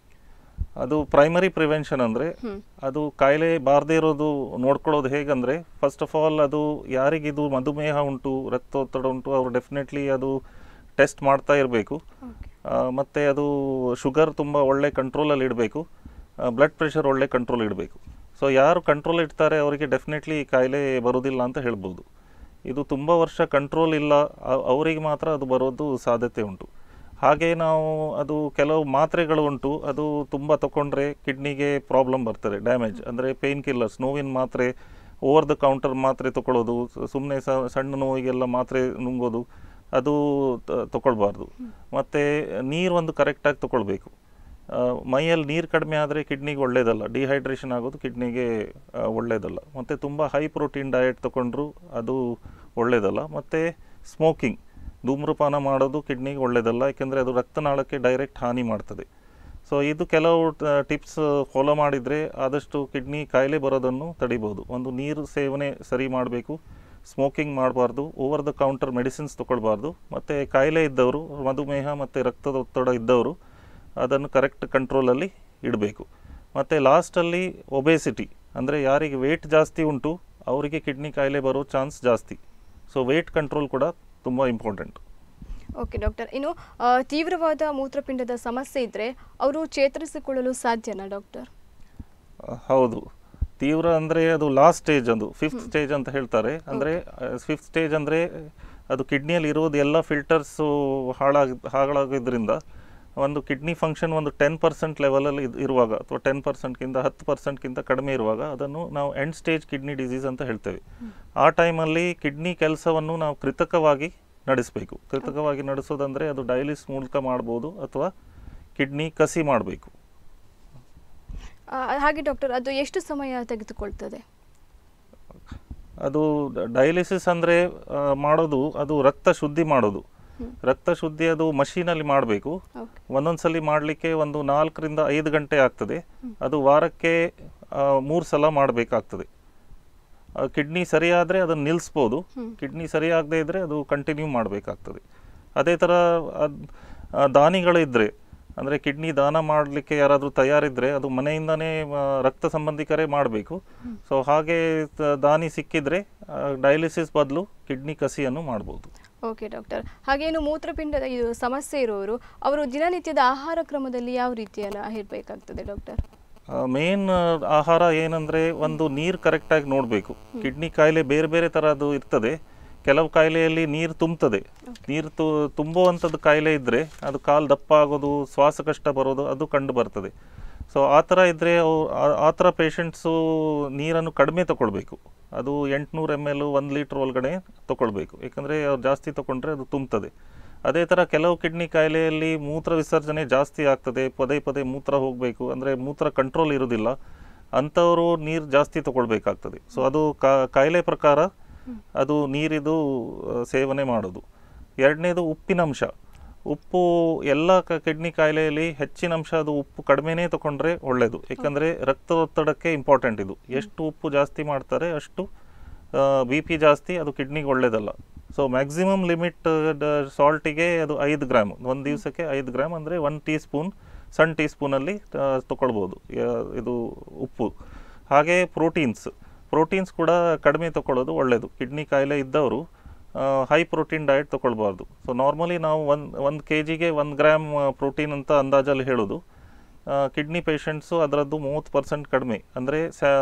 [SPEAKER 2] ಅದು ಪ್ರೈಮರಿ ಪ್ರಿವೆನ್ಷನ್ ಅಂದರೆ
[SPEAKER 1] ಹ್ಮ್.
[SPEAKER 2] ಅದು ಕಾಯಿಲೆ ಬಾರದೇ ಇರೋದು ನೋಡ್ಕೊಳ್ಳೋದು ಹೇಗಂದರೆ ಫಸ್ಟ್ ಆಫ್ ಆಲ್ ಅದು ಯಾರಿಗಿದು ಮಧುಮೇಹ ಉಂಟು ರಕ್ತೊತ್ತಡ ಉಂಟು ಅವರು ಡೆಫಿನೆಟ್ಲಿ ಅದು ಟೆಸ್ಟ್ ಮಾಡ್ತಾ ಇರಬೇಕು
[SPEAKER 1] ಓಕೆ
[SPEAKER 2] ಮತ್ತು ಅದು ಶುಗರ್ ತುಂಬ ಒಳ್ಳೆ ಕಂಟ್ರೋಲಲ್ಲಿ ಇಡಬೇಕು ಬ್ಲಡ್ ಪ್ರೆಷರ್ ಒಳ್ಳೆ ಕಂಟ್ರೋಲ್ ಇಡಬೇಕು ಸೊ ಯಾರು ಕಂಟ್ರೋಲ್ ಇಡ್ತಾರೆ ಅವರಿಗೆ ಡೆಫಿನೆಟ್ಲಿ ಕಾಯಿಲೆ ಬರೋದಿಲ್ಲ ಅಂತ ಹೇಳ್ಬೋದು ಇದು ತುಂಬ ವರ್ಷ ಕಂಟ್ರೋಲ್ ಇಲ್ಲ ಅ- ಅವರಿಗೆ ಮಾತ್ರ ಅದು ಬರೋದು ಸಾಧ್ಯತೆ ಉಂಟು ಹಾಗೆ ನಾವು ಅದು ಕೆಲವು ಮಾತ್ರೆಗಳು ಉಂಟು ಅದು ತುಂಬ ತಗೊಂಡ್ರೆ ಕಿಡ್ನಿಗೆ ಪ್ರಾಬ್ಲಮ್ ಬರ್ತದೆ ಡ್ಯಾಮೇಜ್ ಅಂದರೆ ಪೇನ್ ಕಿಲ್ಲರ್ಸ್ ನೋವಿನ ಮಾತ್ರೆ ಓವರ್ ದ ಕೌಂಟರ್ ಮಾತ್ರೆ ತಗೊಳ್ಳೋದು ಸುಮ್ಮನೆ ಸಣ್ಣ ನೋವಿಗೆಲ್ಲ ಮಾತ್ರೆ ನುಂಗೋದು ಅದು ತ- ತಗೊಳ್ಬಾರ್ದು ಮತ್ತು ನೀರು ಒಂದು ಕರೆಕ್ಟಾಗಿ ತಗೊಳ್ಬೇಕು ಆ, ಮೈಯಲ್ಲಿ ನೀರು ಕಡಿಮೆ ಆದರೆ ಕಿಡ್ನಿಗೆ ಒಳ್ಳೆಯದಲ್ಲ ಡಿಹೈಡ್ರೇಷನ್ ಆಗೋದು ಕಿಡ್ನಿಗೆ ಆ, ಒಳ್ಳೆಯದಲ್ಲ ಮತ್ತು ತುಂಬ ಹೈ ಪ್ರೋಟೀನ್ ಡಯಟ್ ತಗೊಂಡ್ರು ಅದು ಒಳ್ಳೆಯದಲ್ಲ ಮತ್ತು ಸ್ಮೋಕಿಂಗ್ ಧೂಮ್ರಪಾನ ಮಾಡೋದು ಕಿಡ್ನಿಗೆ ಒಳ್ಳೆಯದಲ್ಲ ಯಾಕೆಂದರೆ ಅದು ರಕ್ತನಾಳಕ್ಕೆ ಡೈರೆಕ್ಟ್ ಹಾನಿ ಮಾಡ್ತದೆ ಸೊ ಇದು ಕೆಲವು ಟಿಪ್ಸ್ ಫಾಲೋ ಮಾಡಿದರೆ ಆದಷ್ಟು ಕಿಡ್ನಿ ಕಾಯಿಲೆ ಬರೋದನ್ನು ತಡಿಬೋದು ಒಂದು ನೀರು ಸೇವನೆ ಸರಿ ಮಾಡಬೇಕು ಸ್ಮೋಕಿಂಗ್ ಮಾಡಬಾರ್ದು ಓವರ್ ದ ಕೌಂಟರ್ ಮೆಡಿಸಿನ್ಸ್ ತಗೊಳ್ಬಾರ್ದು ಮತ್ತು ಕಾಯಿಲೆ ಇದ್ದವರು ಮಧುಮೇಹ ಮತ್ತು ರಕ್ತದ ಒತ್ತಡ ಇದ್ದವರು ಅದನ್ನು ಕರೆಕ್ಟ್ ಕಂಟ್ರೋಲಲ್ಲಿ ಇಡಬೇಕು ಮತ್ತು ಲಾಸ್ಟಲ್ಲಿ ಒಬೇಸಿಟಿ ಅಂದರೆ ಯಾರಿಗೆ ವೆಯ್ಟ್ ಜಾಸ್ತಿ ಉಂಟು ಅವರಿಗೆ ಕಿಡ್ನಿ ಕಾಯಿಲೆ ಬರೋ ಚಾನ್ಸ್ ಜಾಸ್ತಿ ಸೊ ವೆಯ್ಟ್ ಕಂಟ್ರೋಲ್ ಕೂಡ ತುಂಬ ಇಂಪಾರ್ಟೆಂಟ್
[SPEAKER 1] ಓಕೆ ಡಾಕ್ಟರ್ ಇನ್ನು ಆ, ತೀವ್ರವಾದ ಮೂತ್ರಪಿಂಡದ ಸಮಸ್ಯೆ ಇದ್ದರೆ ಅವರು ಚೇತರಿಸಿಕೊಳ್ಳಲು ಸಾಧ್ಯನಾ ಡಾಕ್ಟರ್
[SPEAKER 2] ಹೌದು ತೀವ್ರ ಅಂದರೆ ಅದು ಲಾಸ್ಟ್ ಸ್ಟೇಜ್ ಅದು ಫಿಫ್ತ್ ಸ್ಟೇಜ್ ಅಂತ ಹೇಳ್ತಾರೆ ಅಂದರೆ ಫಿಫ್ತ್ ಸ್ಟೇಜ್ ಅಂದರೆ ಅದು ಕಿಡ್ನಿಯಲ್ಲಿ ಇರೋದು ಎಲ್ಲ ಫಿಲ್ಟರ್ಸು ಹಾಳಾಗಿ ಹಾಳಾಗೋದ್ರಿಂದ ಒಂದು ಕಿಡ್ನಿ ಫಂಕ್ಷನ್ ಒಂದು ಟೆನ್ ಪರ್ಸೆಂಟ್ ಲೆವೆಲಲ್ಲಿ ಇರುವಾಗ ಅಥವಾ ಟೆನ್ ಪರ್ಸೆಂಟ್ಗಿಂತ ಹತ್ತು ಪರ್ಸೆಂಟ್ಗಿಂತ ಕಡಿಮೆ ಇರುವಾಗ ಅದನ್ನು ನಾವು ಎಂಡ್ ಸ್ಟೇಜ್ ಕಿಡ್ನಿ ಡಿಸೀಸ್ ಅಂತ ಹೇಳ್ತೇವೆ ಆ ಟೈಮಲ್ಲಿ ಕಿಡ್ನಿ ಕೆಲಸವನ್ನು ನಾವು ಕೃತಕವಾಗಿ ನಡೆಸಬೇಕು ಕೃತಕವಾಗಿ ನಡೆಸೋದಂದರೆ ಅದು ಡೈಲಿಸ್ ಮೂಲಕ ಮಾಡ್ಬೋದು ಅಥವಾ ಕಿಡ್ನಿ ಕಸಿ ಮಾಡಬೇಕು
[SPEAKER 1] ಆ, ಹಾಗೆ ಡಾಕ್ಟರ್ ಅದು ಎಷ್ಟು ಸಮಯ ತೆಗೆದುಕೊಳ್ತದೆ
[SPEAKER 2] ಅದು ಡಯಾಲಿಸಿಸ್ ಅಂದರೆ ಮಾಡೋದು ಅದು ರಕ್ತ ಶುದ್ಧಿ ಮಾಡೋದು ರಕ್ತ ಶುದ್ಧಿ ಅದು ಮಷೀನಲ್ಲಿ ಮಾಡಬೇಕು
[SPEAKER 1] ಓಕೆ
[SPEAKER 2] ಒಂದೊಂದ್ಸಲಿ ಮಾಡಲಿಕ್ಕೆ ಒಂದು ನಾಲ್ಕರಿಂದ ಐದು ಗಂಟೆ ಆಗ್ತದೆ ಅದು ವಾರಕ್ಕೆ ಮೂರು ಸಲ ಮಾಡಬೇಕಾಗ್ತದೆ ಕಿಡ್ನಿ ಸರಿಯಾದರೆ ಅದನ್ನು ನಿಲ್ಲಿಸ್ಬೋದು ಕಿಡ್ನಿ ಸರಿಯಾಗದೇ ಇದ್ದರೆ ಅದು ಕಂಟಿನ್ಯೂ ಮಾಡಬೇಕಾಗ್ತದೆ ಅದೇ ಥರ ಅದ್- ಆ, ದಾನಿಗಳಿದ್ದರೆ ಅಂದರೆ ಕಿಡ್ನಿ ದಾನ ಮಾಡಲಿಕ್ಕೆ ಯಾರಾದರೂ ತಯಾರಿದ್ದರೆ ಅದು ಮನೆಯಿಂದನೇ ಆ, ರಕ್ತ ಸಂಬಂಧಿಕರೇ ಮಾಡಬೇಕು ಸೊ ಹಾಗೆ ತ- ದಾನಿ ಸಿಕ್ಕಿದರೆ ಡಯಾಲಿಸಿಸ್ ಬದಲು ಕಿಡ್ನಿ ಕಸಿಯನ್ನು ಮಾಡ್ಬೋದು
[SPEAKER 1] ಓಕೆ ಡಾಕ್ಟರ್ ಹಾಗೇನು ಮೂತ್ರಪಿಂಡದ ಇದು ಸಮಸ್ಯೆ ಇರುವವರು ಅವರು ದಿನನಿತ್ಯದ ಆಹಾರ ಕ್ರಮದಲ್ಲಿ ಯಾವ ರೀತಿಯನ್ನು ಇರಬೇಕಾಗ್ತದೆ ಡಾಕ್ಟರ್
[SPEAKER 2] ಮೇನ್ ಆಹಾರ ಏನಂದ್ರೆ ಒಂದು ನೀರು ಕರೆಕ್ಟಾಗಿ ನೋಡಬೇಕು ಕಿಡ್ನಿ ಕಾಯಿಲೆ ಬೇರೆ ಬೇರೆ ಥರದ್ದು ಇರ್ತದೆ ಕೆಲವು ಕಾಯಿಲೆಯಲ್ಲಿ ನೀರು ತುಂಬ್ತದೆ ನೀರು ತು ತುಂಬುವಂಥದ್ದು ಕಾಯಿಲೆ ಇದ್ದರೆ ಅದು ಕಾಲು ದಪ್ಪ ಆಗೋದು ಶ್ವಾಸಕಷ್ಟ ಬರೋದು ಅದು ಕಂಡು ಬರ್ತದೆ ಸೊ ಆ ಥರ ಇದ್ದರೆ ಆ ಥರ ಪೇಷಂಟ್ಸು ನೀರನ್ನು ಕಡಿಮೆ ತಗೊಳ್ಬೇಕು ಅದು ಎಂಟುನೂರು ಎಮ್ ಎಲ್ ಒಂದು ಲೀಟ್ರ್ ಒಳಗಡೆ ತಗೊಳ್ಬೇಕು ಯಾಕಂದರೆ ಅವ್ರು ಜಾಸ್ತಿ ತಗೊಂಡ್ರೆ ಅದು ತುಂಬ್ತದೆ ಅದೇ ಥರ ಕೆಲವು ಕಿಡ್ನಿ ಕಾಯಿಲೆಯಲ್ಲಿ ಮೂತ್ರ ವಿಸರ್ಜನೆ ಜಾಸ್ತಿ ಆಗ್ತದೆ ಪದೇ ಪದೇ ಮೂತ್ರ ಹೋಗಬೇಕು ಅಂದರೆ ಮೂತ್ರ ಕಂಟ್ರೋಲ್ ಇರೋದಿಲ್ಲ ಅಂಥವರು ನೀರು ಜಾಸ್ತಿ ತಗೊಳ್ಬೇಕಾಗ್ತದೆ ಸೊ ಅದು ಕಾ- ಕಾಯಿಲೆ ಪ್ರಕಾರ ಅದು ನೀರಿದು ಆ, ಸೇವನೆ ಮಾಡೋದು ಎರಡನೇದು ಉಪ್ಪಿನಂಶ ಉಪ್ಪು ಎಲ್ಲ ಕ- ಕಿಡ್ನಿ ಕಾಯಿಲೆಯಲ್ಲಿ ಹೆಚ್ಚಿನ ಅಂಶ ಅದು ಉಪ್ಪು ಕಡಿಮೆನೇ ತಗೊಂಡ್ರೆ ಒಳ್ಳೆಯದು ಯಾಕಂದರೆ ರಕ್ತದೊತ್ತಡಕ್ಕೆ ಇಂಪಾರ್ಟೆಂಟ್ ಇದು ಎಷ್ಟು ಉಪ್ಪು ಜಾಸ್ತಿ ಮಾಡ್ತಾರೆ ಅಷ್ಟು ಬಿ ಪಿ ಜಾಸ್ತಿ ಅದು ಕಿಡ್ನಿಗೆ ಒಳ್ಳೆಯದಲ್ಲ ಸೊ ಮ್ಯಾಕ್ಸಿಮಮ್ ಲಿಮಿಟ್ ಸಾಲ್ಟಿಗೆ ಅದು ಐದು ಗ್ರಾಮ್ ಒಂದು ದಿವಸಕ್ಕೆ ಐದು ಗ್ರಾಮ್ ಅಂದರೆ ಒನ್ ಟೀ ಸ್ಪೂನ್ ಸಣ್ಣ ಟೀ ಸ್ಪೂನಲ್ಲಿ ತಗೊಳ್ಬೋದು ಯಾ- ಇದು ಉಪ್ಪು ಹಾಗೆ ಪ್ರೋಟೀನ್ಸ್ ಪ್ರೋಟೀನ್ಸ್ ಕೂಡ ಕಡಿಮೆ ತಗೊಳ್ಳೋದು ಒಳ್ಳೆಯದು ಕಿಡ್ನಿ ಕಾಯಿಲೆ ಇದ್ದವರು ಹೈ ಪ್ರೋಟೀನ್ ಡಯಟ್ ತಗೊಳ್ಬಾರ್ದು ಸೊ ನಾರ್ಮಲಿ ನಾವು ಒಂದು ಒಂದು ಕೆ ಜಿಗೆ ಒಂದು ಗ್ರಾಮ್ ಪ್ರೋಟೀನ್ ಅಂತ ಅಂದಾಜಲ್ಲಿ ಹೇಳೋದು ಕಿಡ್ನಿ ಪೇಷಂಟ್ಸು ಅದರದ್ದು ಮೂವತ್ತು ಪರ್ಸೆಂಟ್ ಕಡಿಮೆ ಅಂದರೆ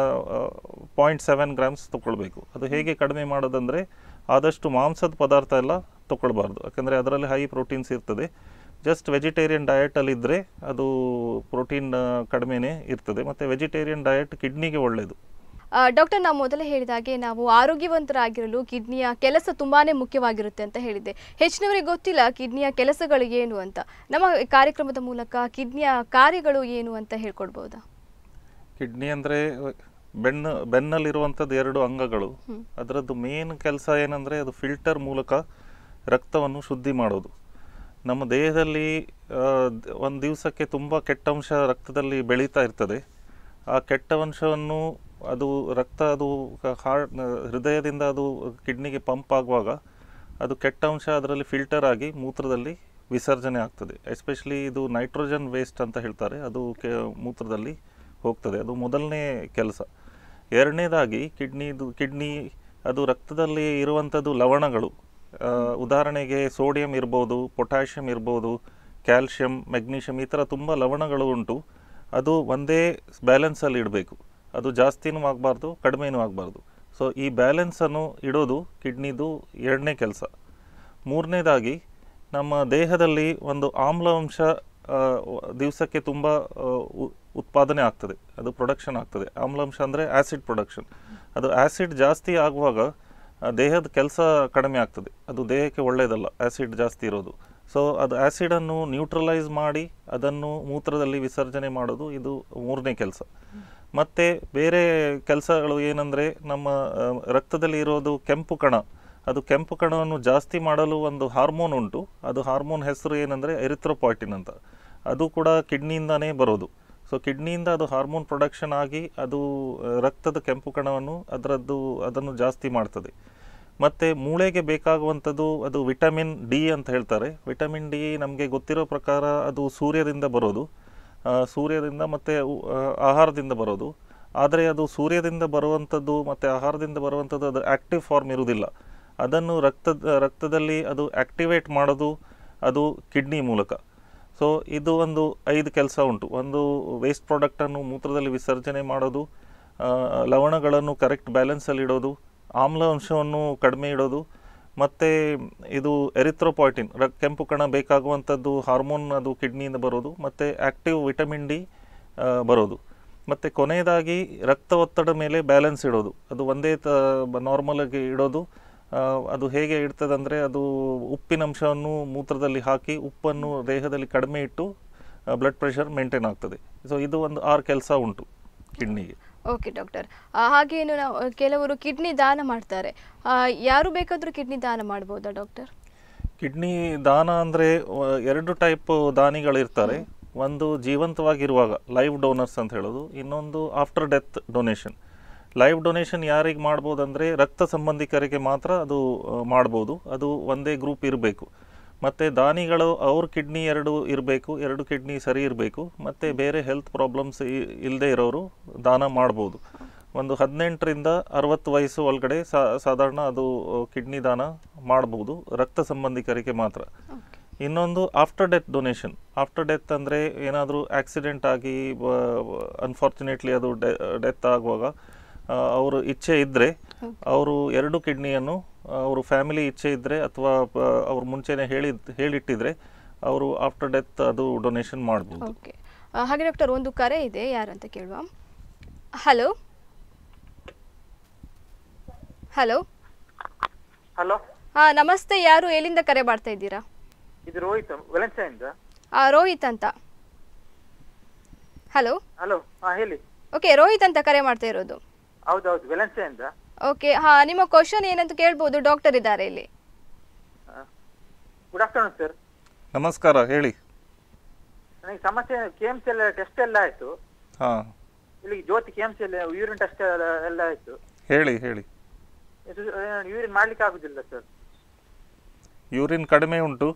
[SPEAKER 2] ಪಾಯಿಂಟ್ ಸೆವೆನ್ ಗ್ರಾಮ್ಸ್ ತಗೊಳ್ಬೇಕು ಅದು ಹೇಗೆ ಕಡಿಮೆ ಮಾಡೋದಂದರೆ ಆದಷ್ಟು ಮಾಂಸದ ಪದಾರ್ಥ ಎಲ್ಲ ತಗೊಳ್ಬಾರ್ದು ಯಾಕಂದರೆ ಅದರಲ್ಲಿ ಹೈ ಪ್ರೋಟೀನ್ಸ್ ಇರ್ತದೆ ಜಸ್ಟ್ ವೆಜಿಟೇರಿಯನ್ ಡಯಟಲ್ಲಿ ಇದ್ದರೆ ಅದು ಪ್ರೋಟೀನ್ ಕಡಿಮೆನೇ ಇರ್ತದೆ ಮತ್ತು ವೆಜಿಟೇರಿಯನ್ ಡಯಟ್ ಕಿಡ್ನಿಗೆ ಒಳ್ಳೆಯದು
[SPEAKER 1] ಆ, ಡಾಕ್ಟರ್ ನಾವು ಮೊದಲೇ ಹೇಳಿದ ಹಾಗೆ ನಾವು ಆರೋಗ್ಯವಂತರಾಗಿರಲು ಕಿಡ್ನಿಯ ಕೆಲಸ ತುಂಬಾನೇ ಮುಖ್ಯವಾಗಿರುತ್ತೆ ಅಂತ ಹೇಳಿದ್ದೆ ಹೆಚ್ಚಿನವರಿಗೆ ಗೊತ್ತಿಲ್ಲ ಕಿಡ್ನಿಯ ಕೆಲಸಗಳು ಏನು ಅಂತ ನಮ್ಮ ಕಾರ್ಯಕ್ರಮದ ಮೂಲಕ ಕಿಡ್ನಿಯ ಕಾರ್ಯಗಳು ಏನು ಅಂತ ಹೇಳ್ಕೊಡ್ಬೋದಾ
[SPEAKER 2] ಕಿಡ್ನಿ ಅಂದರೆ ಬೆನ್ನು ಬೆನ್ನಲ್ಲಿರುವಂಥದ್ದು ಎರಡು ಅಂಗಗಳು ಅದರದ್ದು ಮೇನ್ ಕೆಲಸ ಏನಂದರೆ ಅದು ಫಿಲ್ಟರ್ ಮೂಲಕ ರಕ್ತವನ್ನು ಶುದ್ಧಿ ಮಾಡೋದು ನಮ್ಮ ದೇಹದಲ್ಲಿ ಒಂದು ದಿವಸಕ್ಕೆ ತುಂಬ ಕೆಟ್ಟ ಅಂಶ ರಕ್ತದಲ್ಲಿ ಬೆಳೀತಾ ಇರ್ತದೆ ಆ ಕೆಟ್ಟ ಅಂಶವನ್ನು ಅದು ರಕ್ತ ಅದು ಹಾರ್ಟ್ ಹೃದಯದಿಂದ ಅದು ಕಿಡ್ನಿಗೆ ಪಂಪ್ ಆಗುವಾಗ ಅದು ಕೆಟ್ಟ ಅಂಶ ಅದರಲ್ಲಿ ಫಿಲ್ಟರ್ ಆಗಿ ಮೂತ್ರದಲ್ಲಿ ವಿಸರ್ಜನೆ ಆಗ್ತದೆ ಎಸ್ಪೆಷಲಿ ಇದು ನೈಟ್ರೋಜನ್ ವೇಸ್ಟ್ ಅಂತ ಹೇಳ್ತಾರೆ ಅದು ಕೆ ಮೂತ್ರದಲ್ಲಿ ಹೋಗ್ತದೆ ಅದು ಮೊದಲನೇ ಕೆಲಸ ಎರಡನೇದಾಗಿ ಕಿಡ್ನಿದು ಕಿಡ್ನಿ ಅದು ರಕ್ತದಲ್ಲಿ ಇರುವಂಥದ್ದು ಲವಣಗಳು ಆ, ಉದಾಹರಣೆಗೆ ಸೋಡಿಯಂ ಇರ್ಬೋದು ಪೊಟ್ಯಾಷಿಯಂ ಇರ್ಬೋದು ಕ್ಯಾಲ್ಶಿಯಂ ಮೆಗ್ನೀಷಿಯಂ ಈ ಥರ ತುಂಬ ಲವಣಗಳು ಉಂಟು ಅದು ಒಂದೇ ಬ್ಯಾಲೆನ್ಸಲ್ಲಿ ಇಡಬೇಕು ಅದು ಜಾಸ್ತಿನೂ ಆಗಬಾರ್ದು ಕಡಿಮೆನೂ ಆಗಬಾರ್ದು ಸೊ ಈ ಬ್ಯಾಲೆನ್ಸನ್ನು ಇಡೋದು ಕಿಡ್ನಿದು ಎರಡನೇ ಕೆಲಸ ಮೂರನೇದಾಗಿ ನಮ್ಮ ದೇಹದಲ್ಲಿ ಒಂದು ಆಮ್ಲಾಂಶ ಆ, ದಿವಸಕ್ಕೆ ತುಂಬ ಆ, ಉ- ಉತ್ಪಾದನೆ ಆಗ್ತದೆ ಅದು ಪ್ರೊಡಕ್ಷನ್ ಆಗ್ತದೆ ಆಮ್ಲಾಂಶ ಅಂದರೆ ಆ್ಯಸಿಡ್ ಪ್ರೊಡಕ್ಷನ್ ಅದು ಆ್ಯಸಿಡ್ ಜಾಸ್ತಿ ಆಗುವಾಗ ಆ, ದೇಹದ ಕೆಲಸ ಕಡಿಮೆ ಆಗ್ತದೆ ಅದು ದೇಹಕ್ಕೆ ಒಳ್ಳೆಯದಲ್ಲ ಆ್ಯಸಿಡ್ ಜಾಸ್ತಿ ಇರೋದು ಸೊ ಅದು ಆ್ಯಸಿಡನ್ನು ನ್ಯೂಟ್ರಲೈಸ್ ಮಾಡಿ ಅದನ್ನು ಮೂತ್ರದಲ್ಲಿ ವಿಸರ್ಜನೆ ಮಾಡೋದು ಇದು ಮೂರನೇ ಕೆಲಸ ಮತ್ತು ಬೇರೆ ಕೆಲಸಗಳು ಏನಂದರೆ ನಮ್ಮ ಆ, ರಕ್ತದಲ್ಲಿ ಇರೋದು ಕೆಂಪು ಕಣ ಅದು ಕೆಂಪು ಕಣವನ್ನು ಜಾಸ್ತಿ ಮಾಡಲು ಒಂದು ಹಾರ್ಮೋನ್ ಉಂಟು ಅದು ಹಾರ್ಮೋನ್ ಹೆಸರು ಏನಂದರೆ ಎರಿಥ್ರೋಪಾಯ್ಟಿನ್ ಅಂತ ಅದು ಕೂಡ ಕಿಡ್ನಿಯಿಂದನೇ ಬರೋದು ಸೊ ಕಿಡ್ನಿಯಿಂದ ಅದು ಹಾರ್ಮೋನ್ ಪ್ರೊಡಕ್ಷನ್ ಆಗಿ ಅದು ಆ, ರಕ್ತದ ಕೆಂಪು ಕಣವನ್ನು ಅದರದ್ದು ಅದನ್ನು ಜಾಸ್ತಿ ಮಾಡ್ತದೆ ಮತ್ತು ಮೂಳೆಗೆ ಬೇಕಾಗುವಂಥದ್ದು ಅದು ವಿಟಮಿನ್ ಡಿ ಅಂತ ಹೇಳ್ತಾರೆ ವಿಟಮಿನ್ ಡಿ ನಮಗೆ ಗೊತ್ತಿರೋ ಪ್ರಕಾರ ಅದು ಸೂರ್ಯದಿಂದ ಬರೋದು ಆ, ಸೂರ್ಯದಿಂದ ಮತ್ತು ಆಹಾರದಿಂದ ಬರೋದು ಆದರೆ ಅದು ಸೂರ್ಯದಿಂದ ಬರುವಂಥದ್ದು ಮತ್ತು ಆಹಾರದಿಂದ ಬರುವಂಥದ್ದು ಅದು ಆ್ಯಕ್ಟಿವ್ ಫಾರ್ಮ್ ಇರುವುದಿಲ್ಲ ಅದನ್ನು ರಕ್ತದ ರಕ್ತದಲ್ಲಿ ಅದು ಆ್ಯಕ್ಟಿವೇಟ್ ಮಾಡೋದು ಅದು ಕಿಡ್ನಿ ಮೂಲಕ ಸೊ ಇದು ಒಂದು ಐದು ಕೆಲಸ ಉಂಟು ಒಂದು ವೇಸ್ಟ್ ಪ್ರಾಡಕ್ಟನ್ನು ಮೂತ್ರದಲ್ಲಿ ವಿಸರ್ಜನೆ ಮಾಡೋದು ಆ, ಲವಣಗಳನ್ನು ಕರೆಕ್ಟ್ ಬ್ಯಾಲೆನ್ಸಲ್ಲಿ ಇಡೋದು ಆಮ್ಲ ಅಂಶವನ್ನು ಕಡಿಮೆ ಇಡೋದು ಮತ್ತು ಇದು ಎರಿಥ್ರೋಪಾಯ್ಟಿನ್ ರ ಕೆಂಪು ಕಣ ಬೇಕಾಗುವಂಥದ್ದು ಹಾರ್ಮೋನ್ ಅದು ಕಿಡ್ನಿಯಿಂದ ಬರೋದು ಮತ್ತು ಆ್ಯಕ್ಟಿವ್ ವಿಟಮಿನ್ ಡಿ ಬರೋದು ಮತ್ತು ಕೊನೆಯದಾಗಿ ರಕ್ತ ಒತ್ತಡ ಮೇಲೆ ಬ್ಯಾಲೆನ್ಸ್ ಇಡೋದು ಅದು ಒಂದೇ ತ ನಾರ್ಮಲಾಗಿ ಇಡೋದು ಆ, ಅದು ಹೇಗೆ ಇಡ್ತದಂದರೆ ಅದು ಉಪ್ಪಿನಂಶವನ್ನು ಮೂತ್ರದಲ್ಲಿ ಹಾಕಿ ಉಪ್ಪನ್ನು ದೇಹದಲ್ಲಿ ಕಡಿಮೆ ಇಟ್ಟು ಬ್ಲಡ್ ಪ್ರೆಷರ್ ಮೇಂಟೈನ್ ಆಗ್ತದೆ ಸೊ ಇದು ಒಂದು ಆರು ಕೆಲಸ ಉಂಟು ಕಿಡ್ನಿಗೆ
[SPEAKER 1] ಓಕೆ ಡಾಕ್ಟರ್ ಹಾಗೆ ಇನ್ನು ನಾವು ಕೆಲವರು ಕಿಡ್ನಿ ದಾನ ಮಾಡ್ತಾರೆ ಆ, ಯಾರು ಬೇಕಾದರೂ ಕಿಡ್ನಿ ದಾನ ಮಾಡ್ಬೋದಾ ಡಾಕ್ಟರ್
[SPEAKER 2] ಕಿಡ್ನಿ ದಾನ ಅಂದರೆ ಎರಡು ಟೈಪ್ ದಾನಿಗಳಿರ್ತಾರೆ ಒಂದು ಜೀವಂತವಾಗಿರುವಾಗ ಲೈವ್ ಡೋನರ್ಸ್ ಅಂತ ಹೇಳೋದು ಇನ್ನೊಂದು after death donation live donation ಯಾರಿಗೆ ಮಾಡ್ಬೋದು ಅಂದರೆ ರಕ್ತ ಸಂಬಂಧಿಕರಿಗೆ ಮಾತ್ರ ಅದು ಆ, ಮಾಡ್ಬೋದು ಅದು ಒಂದೇ ಗ್ರೂಪ್ ಇರಬೇಕು ಮತ್ತು ದಾನಿಗಳು ಅವ್ರ ಕಿಡ್ನಿ ಎರಡು ಇರಬೇಕು ಎರಡು ಕಿಡ್ನಿ ಸರಿ ಇರಬೇಕು ಮತ್ತು ಬೇರೆ ಹೆಲ್ತ್ ಪ್ರಾಬ್ಲಮ್ಸ್ ಇಲ್ಲದೆ ಇರೋರು ದಾನ ಮಾಡ್ಬೋದು ಒಂದು ಹದಿನೆಂಟರಿಂದ ಅರವತ್ತು ವಯಸ್ಸು ಒಳಗಡೆ ಸಾ ಸಾಧಾರಣ ಅದು ಕಿಡ್ನಿ ದಾನ ಮಾಡ್ಬೋದು ರಕ್ತ ಸಂಬಂಧಿಕರಿಗೆ ಮಾತ್ರ ಇನ್ನೊಂದು after death donation after death ಅಂದರೆ ಏನಾದರೂ ಆಕ್ಸಿಡೆಂಟ್ ಆಗಿ ಅನ್ಫಾರ್ಚುನೇಟ್ಲಿ ಅದು ಡೆತ್ ಆಗುವಾಗ ಅವರು ಇಚ್ಛೆ ಇದ್ದರೆ ಅವರು ಎರಡು ಕಿಡ್ನಿಯನ್ನು ಅವರು ಫ್ಯಾಮಿಲಿ ಇಚ್ಛೆ ಇದ್ದರೆ ಅಥವಾ ಅವ್ರು ಮುಂಚೆನೇ ಹೇಳಿ ಹೇಳಿಟ್ಟಿದ್ರೆ ಅವರು ಆಫ್ಟರ್ ಡೆತ್ ಅದು ಡೊನೇಷನ್ ಮಾಡ್ಬೋದು
[SPEAKER 1] ಓಕೆ ಹಾಗೆ ಡಾಕ್ಟರ್ ಒಂದು ಕರೆ ಇದೆ ಯಾರಂತ ಕೇಳುವ ಹಲೋ ಹಲೋ
[SPEAKER 3] ಹಲೋ
[SPEAKER 1] ಹಾ ನಮಸ್ತೆ ಯಾರು ಎಲ್ಲಿಂದ ಕರೆ ಮಾಡ್ತಾ ಇದ್ದೀರಾ
[SPEAKER 3] ಇದು ರೋಹಿತ್ ವೆಲೆನ್ಸಿಯಿಂದ
[SPEAKER 1] ಆ, ರೋಹಿತ್ ಅಂತ ಹಲೋ
[SPEAKER 3] ಹಲೋ ಹಾ ಹೇಳಿ
[SPEAKER 1] ಓಕೆ ರೋಹಿತ್ ಅಂತ ಕರೆ ಮಾಡ್ತಾ ಇರೋದು
[SPEAKER 3] ಹೌದೌದು ವೆಲೆನ್ಸಿಯಿಂದ
[SPEAKER 1] ಓಕೆ ಹಾ ನಿಮ್ಮ ಕ್ವಶನ್ ಏನಂತ ಕೇಳ್ಬೋದು ಡಾಕ್ಟರ್ ಇದ್ದಾರೆ ಇಲ್ಲಿ
[SPEAKER 3] ಗುಡ್ ಆಫ್ಟರ್ನೂನ್ ಸರ್
[SPEAKER 2] ನಮಸ್ಕಾರ ಹೇಳಿ
[SPEAKER 3] ನನಗೆ ಸಮಸ್ಯೆ ಕೆ ಎಮ್ ಸಿ ಎಲ್ಲ ಟೆಸ್ಟ್ ಎಲ್ಲ ಆಯ್ತು
[SPEAKER 2] ಹಾಂ
[SPEAKER 3] ಇಲ್ಲಿ ಜ್ಯೋತಿ ಕೆ ಎಮ್ ಸಿ ಎಲ್ಲ ಯೂರಿನ್ ಟೆಸ್ಟ್ ಎಲ್ಲ ಆಯ್ತು
[SPEAKER 2] ಹೇಳಿ ಹೇಳಿ
[SPEAKER 3] ಯೂರಿನ್ ಮಾಡ್ಲಿಕ್ಕೆ ಆಗುದಿಲ್ಲ ಸರ್
[SPEAKER 2] ಯೂರಿನ್ ಕಡಿಮೆ ಉಂಟು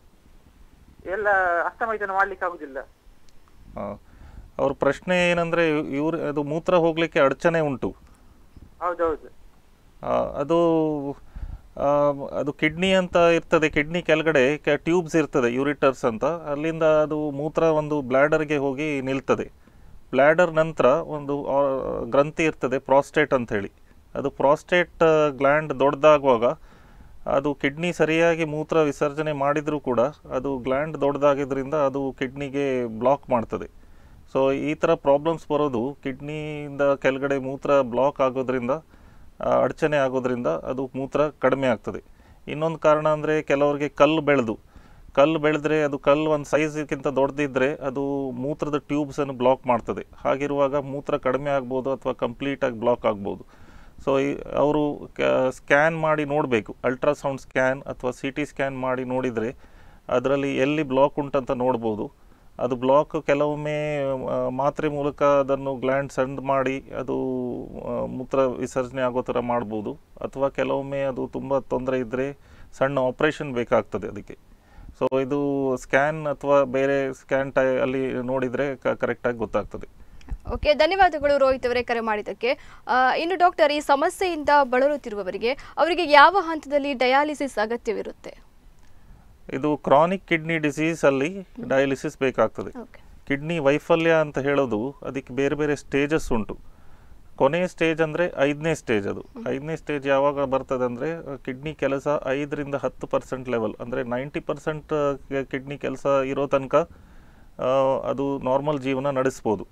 [SPEAKER 3] ಎಲ್ಲ ಅಸ್ತಮೈತನ ಮಾಡ್ಲಿಕ್ಕೆ ಆಗುದಿಲ್ಲ
[SPEAKER 2] ಹಾಂ ಅವ್ರ ಪ್ರಶ್ನೆ ಏನಂದರೆ ಇವ್ರು ಅದು ಮೂತ್ರ ಹೋಗಲಿಕ್ಕೆ ಅಡಚಣೆ ಉಂಟು
[SPEAKER 3] ಹೌದೌದು
[SPEAKER 2] ಆ, ಅದು ಆ, ಅದು ಕಿಡ್ನಿ ಅಂತ ಇರ್ತದೆ ಕಿಡ್ನಿ ಕೆಳಗಡೆ ಟ್ಯೂಬ್ಸ್ ಇರ್ತದೆ ಯೂರಿಟರ್ಸ್ ಅಂತ ಅಲ್ಲಿಂದ ಅದು ಮೂತ್ರ ಒಂದು ಬ್ಲ್ಯಾಡರ್ಗೆ ಹೋಗಿ ನಿಲ್ತದೆ ಬ್ಲ್ಯಾಡರ್ ನಂತರ ಒಂದು ಆ, ಗ್ರಂಥಿ ಇರ್ತದೆ ಪ್ರಾಸ್ಟೇಟ್ ಅಂತ ಹೇಳಿ ಅದು ಪ್ರಾಸ್ಟೇಟ್ ಗ್ಲ್ಯಾಂಡ್ ದೊಡ್ಡದಾಗುವಾಗ ಅದು ಕಿಡ್ನಿ ಸರಿಯಾಗಿ ಮೂತ್ರ ವಿಸರ್ಜನೆ ಮಾಡಿದರೂ ಕೂಡ ಅದು ಗ್ಲ್ಯಾಂಡ್ ದೊಡ್ಡದಾಗಿದ್ದರಿಂದ ಅದು ಕಿಡ್ನಿಗೆ ಬ್ಲಾಕ್ ಮಾಡ್ತದೆ ಸೊ ಈ ಥರ ಪ್ರಾಬ್ಲಮ್ಸ್ ಬರೋದು ಕಿಡ್ನಿಯಿಂದ ಕೆಳಗಡೆ ಮೂತ್ರ ಬ್ಲಾಕ್ ಆಗೋದ್ರಿಂದ ಆ, ಅಡಚಣೆ ಆಗೋದ್ರಿಂದ ಅದು ಮೂತ್ರ ಕಡಿಮೆ ಆಗ್ತದೆ ಇನ್ನೊಂದು ಕಾರಣ ಅಂದರೆ ಕೆಲವರಿಗೆ ಕಲ್ಲು ಬೆಳೆದು ಕಲ್ಲು ಬೆಳೆದ್ರೆ ಅದು ಕಲ್ಲು ಒಂದು ಸೈಜ್ಗಿಂತ ದೊಡ್ಡದಿದ್ದರೆ ಅದು ಮೂತ್ರದ ಟ್ಯೂಬ್ಸನ್ನು ಬ್ಲಾಕ್ ಮಾಡ್ತದೆ ಹಾಗಿರುವಾಗ ಮೂತ್ರ ಕಡಿಮೆ ಆಗ್ಬೋದು ಅಥವಾ ಕಂಪ್ಲೀಟಾಗಿ ಬ್ಲಾಕ್ ಆಗ್ಬೋದು ಸೊ ಈ ಅವರು ಸ್ಕ್ಯಾನ್ ಮಾಡಿ ನೋಡಬೇಕು ಅಲ್ಟ್ರಾಸೌಂಡ್ ಸ್ಕ್ಯಾನ್ ಅಥವಾ ಸಿ ಟಿ ಸ್ಕ್ಯಾನ್ ಮಾಡಿ ನೋಡಿದರೆ ಅದರಲ್ಲಿ ಎಲ್ಲಿ ಬ್ಲಾಕ್ ಉಂಟಂತ ನೋಡ್ಬೋದು ಅದು ಬ್ಲಾಕ್ ಕೆಲವೊಮ್ಮೆ ಆ, ಮಾತ್ರೆ ಮೂಲಕ ಅದನ್ನು ಗ್ಲ್ಯಾಂಡ್ ಸಣ್ಣ ಮಾಡಿ ಅದು ಆ, ಮೂತ್ರ ವಿಸರ್ಜನೆ ಆಗೋ ಥರ ಮಾಡ್ಬೋದು ಅಥವಾ ಕೆಲವೊಮ್ಮೆ ಅದು ತುಂಬ ತೊಂದರೆ ಇದ್ದರೆ ಸಣ್ಣ ಆಪ್ರೇಷನ್ ಬೇಕಾಗ್ತದೆ ಅದಕ್ಕೆ ಸೊ ಇದು ಸ್ಕ್ಯಾನ್ ಅಥವಾ ಬೇರೆ ಸ್ಕ್ಯಾನ್ ಟೈ ಅಲ್ಲಿ ನೋಡಿದರೆ ಕರೆಕ್ಟಾಗಿ ಗೊತ್ತಾಗ್ತದೆ
[SPEAKER 1] ಓಕೆ ಧನ್ಯವಾದಗಳು ರೋಹಿತ್ ಅವರೇ ಕರೆ ಮಾಡಿದ್ದಕ್ಕೆ ಆ, ಇನ್ನು ಡಾಕ್ಟರ್ ಈ ಸಮಸ್ಯೆಯಿಂದ ಬಳಲುತ್ತಿರುವವರಿಗೆ ಅವರಿಗೆ ಯಾವ ಹಂತದಲ್ಲಿ ಡಯಾಲಿಸಿಸ್ ಅಗತ್ಯವಿರುತ್ತೆ
[SPEAKER 2] ಇದು ಕ್ರಾನಿಕ್ ಕಿಡ್ನಿ ಡಿಸೀಸ್ ಅಲ್ಲಿ ಡಯಾಲಿಸಿಸ್ ಬೇಕಾಗ್ತದೆ
[SPEAKER 1] ಓಕೆ
[SPEAKER 2] ಕಿಡ್ನಿ ವೈಫಲ್ಯ ಅಂತ ಹೇಳೋದು ಅದಕ್ಕೆ ಬೇರೆ ಬೇರೆ ಸ್ಟೇಜಸ್ ಉಂಟು ಕೊನೆಯ ಸ್ಟೇಜ್ ಅಂದರೆ ಐದನೇ ಸ್ಟೇಜ್ ಅದು ಐದನೇ ಸ್ಟೇಜ್ ಯಾವಾಗ ಬರ್ತದೆ ಅಂದರೆ ಕಿಡ್ನಿ ಕೆಲಸ ಐದರಿಂದ ಹತ್ತು ಪರ್ಸೆಂಟ್ ಲೆವೆಲ್ ಅಂದರೆ ನೈಂಟಿ ಪರ್ಸೆಂಟ್ ಕಿಡ್ನಿ ಕೆಲಸ ಇರೋ ತನಕ ಆ, ಅದು ನಾರ್ಮಲ್ ಜೀವನ ನಡೆಸ್ಬೋದು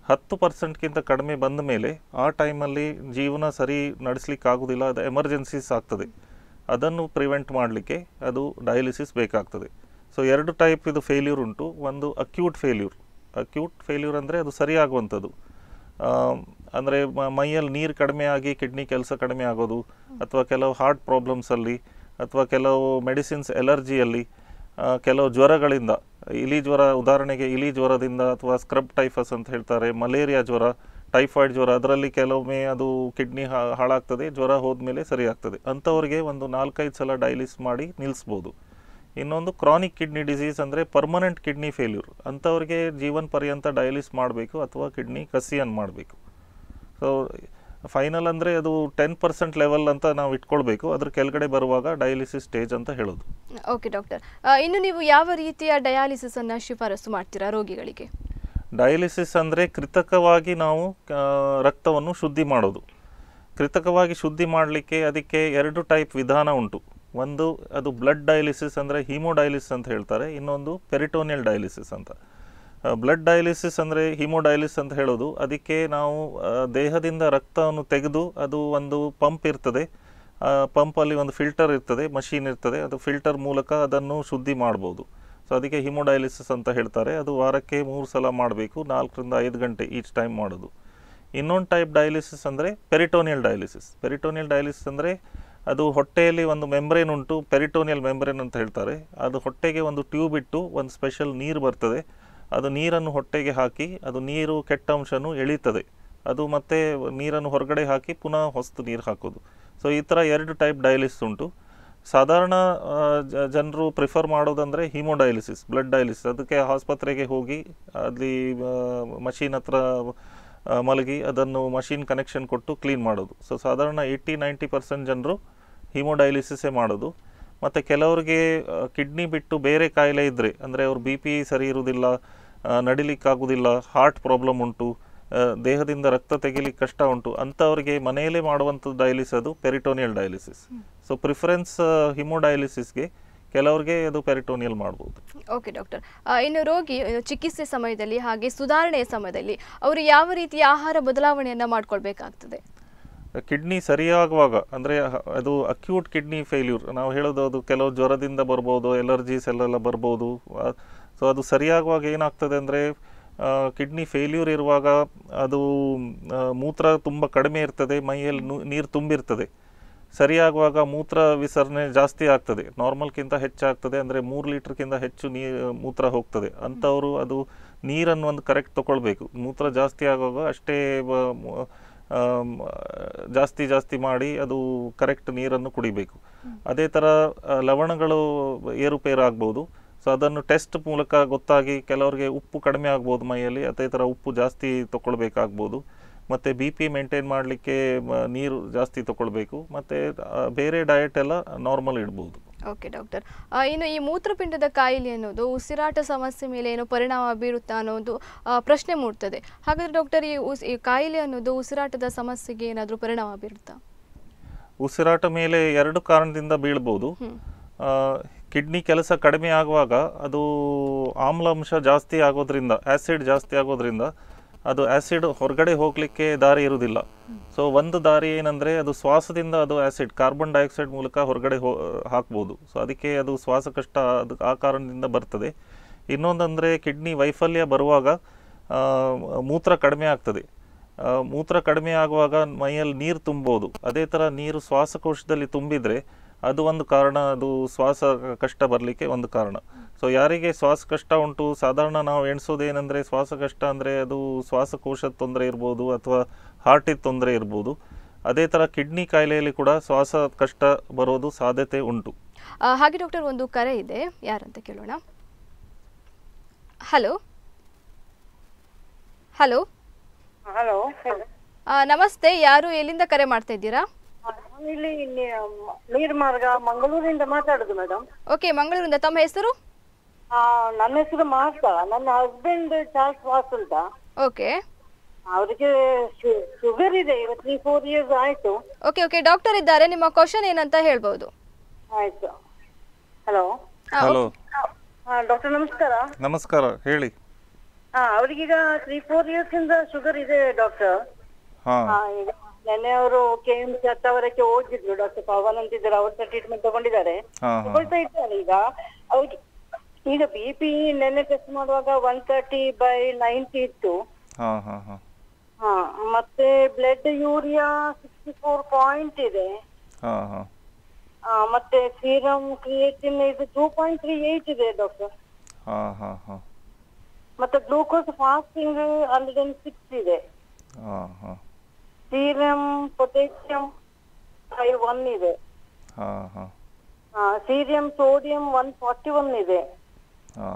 [SPEAKER 2] ಹತ್ತು ಪರ್ಸೆಂಟ್ಗಿಂತ ಕಡಿಮೆ ಬಂದ ಮೇಲೆ ಆ ಟೈಮಲ್ಲಿ ಜೀವನ ಸರಿ ನಡೆಸ್ಲಿಕ್ಕಾಗೋದಿಲ್ಲ ಅದು ಎಮರ್ಜೆನ್ಸೀಸ್ ಆಗ್ತದೆ ಅದನ್ನು ಪ್ರಿವೆಂಟ್ ಮಾಡಲಿಕ್ಕೆ ಅದು ಡಯಾಲಿಸಿಸ್ ಬೇಕಾಗ್ತದೆ ಸೊ ಎರಡು ಟೈಪ್ ಇದು ಫೇಲ್ಯೂರ್ ಉಂಟು ಒಂದು ಅಕ್ಯೂಟ್ ಫೇಲ್ಯೂರ್ ಅಕ್ಯೂಟ್ ಫೇಲ್ಯೂರ್ ಅಂದರೆ ಅದು ಸರಿಯಾಗುವಂಥದ್ದು ಅಂದರೆ ಮೈಯಲ್ಲಿ ನೀರು ಕಡಿಮೆ ಆಗಿ ಕಿಡ್ನಿ ಕೆಲಸ ಕಡಿಮೆ ಆಗೋದು ಅಥವಾ ಕೆಲವು ಹಾರ್ಟ್ ಪ್ರಾಬ್ಲಮ್ಸಲ್ಲಿ ಅಥವಾ ಕೆಲವು ಮೆಡಿಸಿನ್ಸ್ ಎಲರ್ಜಿಯಲ್ಲಿ ಆ, ಕೆಲವು ಜ್ವರಗಳಿಂದ ಇಲಿ ಜ್ವರ ಉದಾಹರಣೆಗೆ ಇಲಿ ಜ್ವರದಿಂದ ಅಥವಾ ಸ್ಕ್ರಬ್ ಟೈಫಸ್ ಅಂತ ಹೇಳ್ತಾರೆ ಮಲೇರಿಯಾ ಜ್ವರ ಟೈಫಾಯ್ಡ್ ಜ್ವರ ಅದರಲ್ಲಿ ಕೆಲವೊಮ್ಮೆ ಅದು ಕಿಡ್ನಿ ಹಾಳಾಗ್ತದೆ ಜ್ವರ ಹೋದ್ಮೇಲೆ ಸರಿ ಆಗ್ತದೆ ಅಂಥವ್ರಿಗೆ ಒಂದು ನಾಲ್ಕೈದು ಸಲ ಡೈಲಿಸ್ ಮಾಡಿ ನಿಲ್ಲಿಸ್ಬೋದು ಇನ್ನೊಂದು ಕ್ರಾನಿಕ್ ಕಿಡ್ನಿ ಡಿಸೀಸ್ ಅಂದರೆ ಪರ್ಮನೆಂಟ್ ಕಿಡ್ನಿ ಫೇಲ್ಯೂರ್ ಅಂಥವ್ರಿಗೆ ಜೀವನ ಪರ್ಯಂತ ಡಯಾಲಿಸ್ ಮಾಡಬೇಕು ಅಥವಾ ಕಿಡ್ನಿ ಕಸಿಯನ್ ಮಾಡಬೇಕು ಸೊ ಫೈನಲ್ ಅಂದರೆ ಅದು ಟೆನ್ ಪರ್ಸೆಂಟ್ ಲೆವೆಲ್ ಅಂತ ನಾವು ಇಟ್ಕೊಳ್ಬೇಕು ಅದ್ರ ಕೆಳಗಡೆ ಬರುವಾಗ ಡಯಾಲಿಸಿಸ್ ಸ್ಟೇಜ್ ಅಂತ ಹೇಳೋದು
[SPEAKER 1] ಓಕೆ ಡಾಕ್ಟರ್ ಇನ್ನು ನೀವು ಯಾವ ರೀತಿಯ ಡಯಾಲಿಸಿಸ್ ಅನ್ನ ಶಿಫಾರಸು ಮಾಡ್ತೀರಾ ರೋಗಿಗಳಿಗೆ
[SPEAKER 2] ಡಯಾಲಿಸಿಸ್ ಅಂದರೆ ಕೃತಕವಾಗಿ ನಾವು ಆ, ರಕ್ತವನ್ನು ಶುದ್ಧಿ ಮಾಡೋದು ಕೃತಕವಾಗಿ ಶುದ್ಧಿ ಮಾಡಲಿಕ್ಕೆ ಅದಕ್ಕೆ ಎರಡು ಟೈಪ್ ವಿಧಾನ ಉಂಟು ಒಂದು ಅದು ಬ್ಲಡ್ ಡಯಾಲಿಸಿಸ್ ಅಂದರೆ ಹೀಮೋಡಯಾಲಿಸಿಸ್ ಅಂತ ಹೇಳ್ತಾರೆ ಇನ್ನೊಂದು ಪೆರಿಟೋನಿಯಲ್ ಡಯಾಲಿಸಿಸ್ ಅಂತ ಬ್ಲಡ್ ಡಯಾಲಿಸಿಸ್ ಅಂದರೆ ಹೀಮೋಡಯಾಲಿಸಿಸ್ ಅಂತ ಹೇಳೋದು ಅದಕ್ಕೆ ನಾವು ಆ, ದೇಹದಿಂದ ರಕ್ತವನ್ನು ತೆಗೆದು ಅದು ಒಂದು ಪಂಪ್ ಇರ್ತದೆ ಪಂಪಲ್ಲಿ ಒಂದು ಫಿಲ್ಟರ್ ಇರ್ತದೆ ಮಷೀನ್ ಇರ್ತದೆ ಅದು ಫಿಲ್ಟರ್ ಮೂಲಕ ಅದನ್ನು ಶುದ್ಧಿ ಮಾಡ್ಬೋದು ಸೊ ಅದಕ್ಕೆ ಹಿಮೋಡಯಾಲಿಸಿಸ್ ಅಂತ ಹೇಳ್ತಾರೆ ಅದು ವಾರಕ್ಕೆ ಮೂರು ಸಲ ಮಾಡಬೇಕು ನಾಲ್ಕರಿಂದ ಐದು ಗಂಟೆ ಈಚ್ ಟೈಮ್ ಮಾಡೋದು ಇನ್ನೊಂದು ಟೈಪ್ ಡಯಾಲಿಸಿಸ್ ಅಂದರೆ ಪೆರಿಟೋನಿಯಲ್ ಡಯಾಲಿಸಿಸ್ ಪೆರಿಟೋನಿಯಲ್ ಡಯಾಲಿಸಿಸ್ ಅಂದರೆ ಅದು ಹೊಟ್ಟೆಯಲ್ಲಿ ಒಂದು ಮೆಂಬ್ರೇನ್ ಉಂಟು ಪೆರಿಟೋನಿಯಲ್ ಮೆಂಬ್ರೇನ್ ಅಂತ ಹೇಳ್ತಾರೆ ಅದು ಹೊಟ್ಟೆಗೆ ಒಂದು ಟ್ಯೂಬ್ ಇಟ್ಟು ಒಂದು ಸ್ಪೆಷಲ್ ನೀರು ಬರ್ತದೆ ಅದು ನೀರನ್ನು ಹೊಟ್ಟೆಗೆ ಹಾಕಿ ಅದು ನೀರು ಕೆಟ್ಟ ಅಂಶನೂ ಎಳೀತದೆ ಅದು ಮತ್ತೆ ನೀರನ್ನು ಹೊರಗಡೆ ಹಾಕಿ ಪುನಃ ಹೊಸ್ತು ನೀರು ಹಾಕೋದು ಸೊ ಈ ಥರ ಎರಡು ಟೈಪ್ ಡಯಾಲಿಸಿಸ್ ಉಂಟು ಸಾಧಾರಣ ಜನರು ಪ್ರಿಫರ್ ಮಾಡೋದಂದರೆ ಹಿಮೋಡಯಾಲಿಸಿಸ್ ಬ್ಲಡ್ ಡಯಾಲಿಸಿಸ್ ಅದಕ್ಕೆ ಆಸ್ಪತ್ರೆಗೆ ಹೋಗಿ ಅಲ್ಲಿ ಮಷೀನ್ ಹತ್ರ ಆ, ಮಲಗಿ ಅದನ್ನು ಮಷೀನ್ ಕನೆಕ್ಷನ್ ಕೊಟ್ಟು ಕ್ಲೀನ್ ಮಾಡೋದು ಸೊ ಸಾಧಾರಣ ಏಯ್ಟಿ ನೈಂಟಿ ಪರ್ಸೆಂಟ್ ಜನರು ಹಿಮೋಡಯಾಲಿಸಿಸೇ ಮಾಡೋದು ಮತ್ತು ಕೆಲವರಿಗೆ ಕಿಡ್ನಿ ಬಿಟ್ಟು ಬೇರೆ ಕಾಯಿಲೆ ಇದ್ದರೆ ಅಂದರೆ ಅವ್ರ ಬಿ ಪಿ ಸರಿ ಇರುವುದಿಲ್ಲ ಆ, ನಡಿಲಿಕ್ಕಾಗುವುದಿಲ್ಲ ಹಾರ್ಟ್ ಪ್ರಾಬ್ಲಮ್ ಉಂಟು ಆ, ದೇಹದಿಂದ ರಕ್ತ ತೆಗಿಲಿಕ್ಕೆ ಕಷ್ಟ ಉಂಟು ಅಂಥವ್ರಿಗೆ ಮನೆಯಲ್ಲೇ ಮಾಡುವಂಥದ್ದು ಡಯಾಲಿಸ್ ಅದು ಪೆರಿಟೋನಿಯಲ್ ಡಯಾಲಿಸಿಸ್ ಸೊ ಪ್ರಿಫರೆನ್ಸ್ ಹಿಮೋಡಯಾಲಿಸಿಸ್ಗೆ ಕೆಲವ್ರಿಗೆ ಅದು ಪೆರಿಟೋನಿಯಲ್ ಮಾಡ್ಬೋದು
[SPEAKER 1] ಓಕೆ ಡಾಕ್ಟರ್ ಇನ್ನು ರೋಗಿ ಇನ್ನು ಚಿಕಿತ್ಸೆ ಸಮಯದಲ್ಲಿ ಹಾಗೆ ಸುಧಾರಣೆಯ ಸಮಯದಲ್ಲಿ ಅವರು ಯಾವ ರೀತಿಯ ಆಹಾರ ಬದಲಾವಣೆಯನ್ನ ಮಾಡ್ಕೊಳ್ಬೇಕಾಗ್ತದೆ
[SPEAKER 2] ಕಿಡ್ನಿ ಸರಿಯಾಗುವಾಗ ಅಂದರೆ ಅದು ಅಕ್ಯೂಟ್ ಕಿಡ್ನಿ ಫೇಲ್ಯೂರ್ ನಾವು ಹೇಳೋದು ಅದು ಕೆಲವು ಜ್ವರದಿಂದ ಬರ್ಬೋದು ಎಲರ್ಜೀಸ್ ಎಲ್ಲೆಲ್ಲ ಬರ್ಬೋದು ಸೊ ಅದು ಸರಿಯಾಗುವಾಗ ಏನಾಗ್ತದೆ ಅಂದರೆ ಕಿಡ್ನಿ ಫೇಲ್ಯೂರ್ ಇರುವಾಗ ಅದು ಆ, ಮೂತ್ರ ತುಂಬ ಕಡಿಮೆ ಇರ್ತದೆ ಮೈಯಲ್ಲಿ ನೀರು ತುಂಬಿರ್ತದೆ ಸರಿಯಾಗುವಾಗ ಮೂತ್ರ ವಿಸರ್ಜನೆ ಜಾಸ್ತಿ ಆಗ್ತದೆ ನಾರ್ಮಲ್ಗಿಂತ ಹೆಚ್ಚಾಗ್ತದೆ ಅಂದರೆ ಮೂರು ಲೀಟ್ರ್ಗಿಂತ ಹೆಚ್ಚು ನೀರು ಮೂತ್ರ ಹೋಗ್ತದೆ ಅಂಥವರು ಅದು ನೀರನ್ನು ಒಂದು ಕರೆಕ್ಟ್ ತಗೊಳ್ಬೇಕು ಮೂತ್ರ ಜಾಸ್ತಿ ಆಗುವಾಗ ಅಷ್ಟೇ ಬ- ಮ- ಆಮ್, ಜಾಸ್ತಿ ಜಾಸ್ತಿ ಮಾಡಿ ಅದು ಕರೆಕ್ಟ್ ನೀರನ್ನು ಕುಡಿಬೇಕು ಅದೇ ಥರ ಆ, ಲವಣಗಳು ಏರುಪೇರು ಆಗ್ಬೋದು ಸೊ ಅದನ್ನು ಟೆಸ್ಟ್ ಮೂಲಕ ಗೊತ್ತಾಗಿ ಕೆಲವರಿಗೆ ಉಪ್ಪು ಕಡಿಮೆ ಆಗ್ಬೋದು ಮೈಯಲ್ಲಿ ಅದೇ ಥರ ಉಪ್ಪು ಜಾಸ್ತಿ ತಗೊಳ್ಬೇಕಾಗ್ಬೋದು ಮತ್ತು ಬಿ ಪಿ ಮೇಂಟೈನ್ ಮಾಡಲಿಕ್ಕೆ ನೀರು ಜಾಸ್ತಿ ತಗೊಳ್ಬೇಕು ಮತ್ತು ಬೇರೆ ಡಯಟ್ ಎಲ್ಲ ನಾರ್ಮಲ್ ಇಡ್ಬೋದು
[SPEAKER 1] ಓಕೆ ಡಾಕ್ಟರ್ ಇನ್ನು ಈ ಮೂತ್ರಪಿಂಡದ ಕಾಯಿಲೆ ಅನ್ನೋದು ಉಸಿರಾಟ ಸಮಸ್ಯೆ ಮೇಲೆ ಏನೋ ಪರಿಣಾಮ ಬೀರುತ್ತಾ ಅನ್ನೋದು ಆ, ಪ್ರಶ್ನೆ ಮೂಡ್ತದೆ ಹಾಗಾದ್ರೆ ಡಾಕ್ಟರ್ ಈ ಉಸ್ ಈ ಕಾಯಿಲೆ ಅನ್ನೋದು ಉಸಿರಾಟದ ಸಮಸ್ಯೆಗೆ ಏನಾದರೂ ಪರಿಣಾಮ ಬೀರುತ್ತಾ
[SPEAKER 2] ಉಸಿರಾಟ ಮೇಲೆ ಎರಡು ಕಾರಣದಿಂದ ಬೀಳ್ಬೋದು ಕಿಡ್ನಿ ಕೆಲಸ ಕಡಿಮೆ ಆಗುವಾಗ ಅದು ಆಮ್ಲಾಂಶ ಜಾಸ್ತಿ ಆಗೋದ್ರಿಂದ ಆ್ಯಸಿಡ್ ಜಾಸ್ತಿ ಆಗೋದ್ರಿಂದ ಅದು ಆ್ಯಸಿಡ್ ಹೊರಗಡೆ ಹೋಗಲಿಕ್ಕೆ ದಾರಿ ಇರುವುದಿಲ್ಲ ಸೊ ಒಂದು ದಾರಿ ಏನಂದರೆ ಅದು ಶ್ವಾಸದಿಂದ ಅದು ಆ್ಯಸಿಡ್ ಕಾರ್ಬನ್ ಡೈಆಕ್ಸೈಡ್ ಮೂಲಕ ಹೊರಗಡೆ ಹೋ ಹಾಕ್ಬೋದು ಸೊ ಅದಕ್ಕೆ ಅದು ಶ್ವಾಸ ಕಷ್ಟ ಅದು ಆ ಕಾರಣದಿಂದ ಬರ್ತದೆ ಇನ್ನೊಂದಂದರೆ ಕಿಡ್ನಿ ವೈಫಲ್ಯ ಬರುವಾಗ ಆ, ಮೂತ್ರ ಕಡಿಮೆ ಆಗ್ತದೆ ಆ, ಮೂತ್ರ ಕಡಿಮೆ ಆಗುವಾಗ ಮೈಯಲ್ಲಿ ನೀರು ತುಂಬೋದು ಅದೇ ಥರ ನೀರು ಶ್ವಾಸಕೋಶದಲ್ಲಿ ತುಂಬಿದರೆ ಅದು ಒಂದು ಕಾರಣ ಅದು ಶ್ವಾಸ ಕಷ್ಟ ಬರಲಿಕ್ಕೆ ಒಂದು ಕಾರಣ ಸೊ ಯಾರಿಗೆ ಶ್ವಾಸ ಕಷ್ಟ ಉಂಟು ಸಾಧಾರಣ ನಾವು ಎಣಿಸೋದು ಏನಂದರೆ ಶ್ವಾಸ ಕಷ್ಟ ಅಂದರೆ ಅದು ಶ್ವಾಸಕೋಶದ ತೊಂದರೆ ಇರ್ಬೋದು ಅಥವಾ ಹಾರ್ಟಿದ ತೊಂದರೆ ಇರ್ಬೋದು ಅದೇ ಥರ ಕಿಡ್ನಿ ಕಾಯಿಲೆಯಲ್ಲಿ ಕೂಡ ಶ್ವಾಸ ಕಷ್ಟ ಬರೋದು ಸಾಧ್ಯತೆ ಉಂಟು
[SPEAKER 1] ಆ, ಹಾಗೆ ಡಾಕ್ಟರ್ ಒಂದು ಕರೆ ಇದೆ ಯಾರಂತ ಕೇಳೋಣ ಹಲೋ ಹಲೋ
[SPEAKER 4] ಹಲೋ
[SPEAKER 1] ನಮಸ್ತೆ ಯಾರು ಎಲ್ಲಿಂದ ಕರೆ ಮಾಡ್ತಾ ಇದ್ದೀರಾ
[SPEAKER 4] ಇಲ್ಲಿ ನೀರ್ಮಾರ್ಗ ಮಂಗಳೂರಿಂದ ಮಾತಾಡುದು ಮೇಡಮ್
[SPEAKER 1] ಓಕೆ ಮಂಗಳೂರಿಂದ ತಮ್ಮ ಹೆಸರು
[SPEAKER 4] ನನ್ನ ಹೆಸರು ಮಾರ್ತ ನನ್ನ ಹಸ್ಬೆಂಡ್ ಚಾರ್ಲ್ಸ್ ವಾಸ್ ಅಂತ
[SPEAKER 1] ಓಕೆ
[SPEAKER 4] ಅವರಿಗೆ ಶುಗರ್ ಇದೆ ಈಗ ತ್ರೀ ಫೋರ್ ಇಯರ್ಸ್ ಆಯ್ತು
[SPEAKER 1] ಓಕೆ ಓಕೆ ಡಾಕ್ಟರ್ ಇದ್ದಾರೆ ನಿಮ್ಮ ಕ್ವಶನ್ ಏನಂತ ಹೇಳ್ಬೋದು
[SPEAKER 4] ಆಯ್ತು ಹಲೋ
[SPEAKER 1] ಹಾ,
[SPEAKER 2] ಹಲೋ
[SPEAKER 4] ಡಾಕ್ಟರ್ ನಮಸ್ಕಾರ
[SPEAKER 2] ನಮಸ್ಕಾರ ಹೇಳಿ
[SPEAKER 4] ಹಾ ಅವ್ರಿಗೀಗ ತ್ರೀ ಫೋರ್ ಇಯರ್ಸ್ ಇಂದ ಶುಗರ್ ಇದೆ ಡಾಕ್ಟರ್
[SPEAKER 2] ಹಾ
[SPEAKER 4] ಹಾ ಈಗ ನೆನ್ನೆ ಅವರು ಕೆ ಎಂ ಸಿ ಹತ್ತವರಕ್ಕೆ ಹೋಗಿದ್ರು ಡಾಕ್ಟರ್ ಪವನ್ ಅಂತ ಇದ್ದಾರೆ ಅವ್ರ ಟ್ರೀಟ್ಮೆಂಟ್ ತಗೊಂಡಿದ್ದಾರೆ
[SPEAKER 2] ಹಾ ಹಾ
[SPEAKER 4] ತಗೊಳ್ತಾ ಇದ್ದಾರೆ ಈಗ ಅವ್ರಿಗೆ ಈಗ ಬಿ ಪಿ ನೆನ್ನೆ ಟೆಸ್ಟ್ ಮಾಡುವಾಗ ಒನ್ ತರ್ಟಿ ಬೈ ನೈಂಟಿ ಇತ್ತು
[SPEAKER 2] ಹಾ ಹಾ ಹಾ
[SPEAKER 4] ಹಾ ಮತ್ತೆ blood urea sixty four point ಇದೆ
[SPEAKER 2] ಹಾ ಹಾ
[SPEAKER 4] ಆ, ಮತ್ತೆ ಸೀರಮ್ ಕ್ರಿಯೇಟಿನ್ ಇದು ಟೂ ಪಾಯಿಂಟ್ ತ್ರೀ ಏಟ್ ಇದೆ ಡಾಕ್ಟರ್
[SPEAKER 2] ಹಾ ಹಾ ಹಾ
[SPEAKER 4] ಮತ್ತೆ glucose fasting hundred and six ಇದೆ
[SPEAKER 2] ಹಾ ಹಾ
[SPEAKER 4] ಸೀರಮ್ ಪೊಟ್ಯಾಸಿಯಂ ಫೈವ್ ಒನ್ ಇದೆ
[SPEAKER 2] ಹಾ ಹಾ
[SPEAKER 4] serum sodium one forty one ಇದೆ
[SPEAKER 2] ಹಾ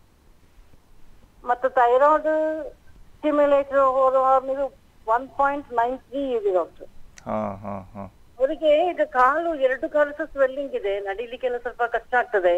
[SPEAKER 4] ಮತ್ತೆ ಥೈರಾಯ್ಡ್ ಸ್ಟಿಮ್ಯುಲೇಟರ್ ಹಾರ್ಮೋನ್ ಇದು ಒನ್ ಪಾಯಿಂಟ್ ನೈನ್ ತ್ರೀ ಇದೆ ಡಾಕ್ಟರ್
[SPEAKER 2] ಹಾ ಹಾ ಹಾ
[SPEAKER 4] ಅವರಿಗೆ ಈಗ ಕಾಲು ಎರಡು ಕಾಲು ಸಹ ಸ್ವೆಲ್ಲಿಂಗ್ ಇದೆ ನಡಿಲಿಕ್ಕೆಲ್ಲ ಸ್ವಲ್ಪ ಕಷ್ಟ ಆಗ್ತದೆ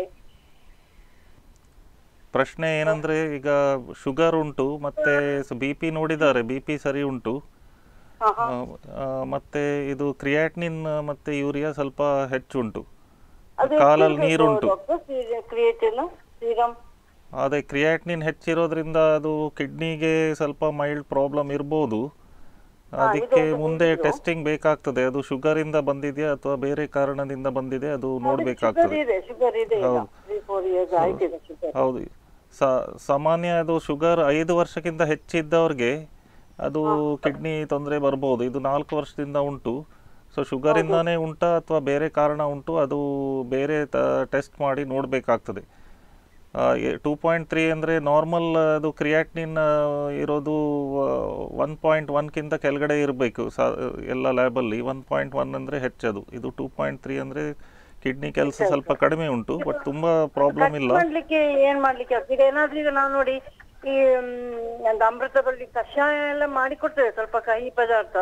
[SPEAKER 2] ಪ್ರಶ್ನೆ ಏನಂದ್ರೆ ಈಗ ಶುಗರ್ ಉಂಟು ಮತ್ತೆ ಬಿ ಪಿ ನೋಡಿದ್ದಾರೆ ಬಿ ಪಿ ಸರಿ ಉಂಟು
[SPEAKER 4] ಹಾ, ಹಾ.
[SPEAKER 2] ಆ, ಆ, ಮತ್ತೆ ಇದು ಕ್ರಿಯಾಟ್ನಿನ್ ಮತ್ತೆ ಯೂರಿಯಾ ಸ್ವಲ್ಪ ಹೆಚ್ಚುಂಟು
[SPEAKER 4] ಅದು
[SPEAKER 2] ಕಾಲಲ್ಲಿ ನೀರುಂಟು
[SPEAKER 4] ಡಾಕ್ಟರ್ ಕ್ರಿಯೇಟಿನ್ ಸೀರಮ್
[SPEAKER 2] ಅದೇ ಕ್ರಿಯಾಟ್ನಿನ್ ಹೆಚ್ಚಿರೋದ್ರಿಂದ ಅದು ಕಿಡ್ನಿಗೆ ಸ್ವಲ್ಪ ಮೈಲ್ಡ್ ಪ್ರಾಬ್ಲಮ್ ಇರ್ಬೋದು ಅದಕ್ಕೆ ಮುಂದೆ ಟೆಸ್ಟಿಂಗ್ ಬೇಕಾಗ್ತದೆ ಅದು ಶುಗರ್ ಇಂದ ಬಂದಿದೆಯಾ ಅಥವಾ ಬೇರೆ ಕಾರಣದಿಂದ ಬಂದಿದೆ ಅದು
[SPEAKER 4] ಶುಗರ್
[SPEAKER 2] ನೋಡ್ಬೇಕಾಗ್ತದೆ
[SPEAKER 4] ಇದೆ ಶುಗರ್ ಇದೆ ಈಗ
[SPEAKER 2] ಹೌದು.
[SPEAKER 4] ತ್ರೀ ಫೋರ್ ಇಯರ್ಸ್ ಆಯ್ತಿದೆ ಶುಗರ್
[SPEAKER 2] ಹೌದು ಸ- ಸಾಮಾನ್ಯ ಅದು ಶುಗರ್ ಐದು ವರ್ಷಕ್ಕಿಂತ ಹೆಚ್ಚಿದ್ದವ್ರಿಗೆ ಅದು ಕಿಡ್ನಿ ತೊಂದರೆ ಬರ್ಬೋದು ಇದು ನಾಲ್ಕು ವರ್ಷದಿಂದ ಉಂಟು ಸೊ ಶುಗರಿಂದಾನೇ ಉಂಟಾ ಅಥವಾ ಬೇರೆ ಕಾರಣ ಉಂಟು ಅದು ಬೇರೆ ಟೆಸ್ಟ್ ಮಾಡಿ ನೋಡಬೇಕಾಗ್ತದೆ ಟೂ ಪಾಯಿಂಟ್ ತ್ರೀ ಅಂದರೆ ನಾರ್ಮಲ್ ಅದು ಕ್ರಿಯಾಟ್ನಿನ್ ಇರೋದು ಒನ್ ಪಾಯಿಂಟ್ ಒನ್ಕಿಂತ ಕೆಳಗಡೆ ಇರಬೇಕು ಸಾ ಎಲ್ಲ ಲ್ಯಾಬಲ್ಲಿ ಒನ್ ಪಾಯಿಂಟ್ ಒನ್ ಅಂದರೆ ಹೆಚ್ಚದು ಇದು ಟೂ ಪಾಯಿಂಟ್ ತ್ರೀ ಅಂದರೆ ಕಿಡ್ನಿ ಕೆಲಸ ಸ್ವಲ್ಪ ಕಡಿಮೆ ಉಂಟು ಬಟ್ ತುಂಬ ಪ್ರಾಬ್ಲಮ್ ಇಲ್ಲ
[SPEAKER 4] ಮಾಡ್ಲಿಕ್ಕೆ ಏನ್ ಮಾಡ್ಲಿಕ್ಕೆ ಆಗ್ತದೆ ಈಗ ಏನಾದ್ರೂ ಈಗ ನಾವು ನೋಡಿ ಈ ಮ್, ಒಂದು ಅಮೃತ ಬಳ್ಳಿ ಕಷಾಯ ಎಲ್ಲ ಮಾಡಿ ಕೊಡ್ತೇವೆ ಸ್ವಲ್ಪ ಕಹಿ ಪದಾರ್ಥ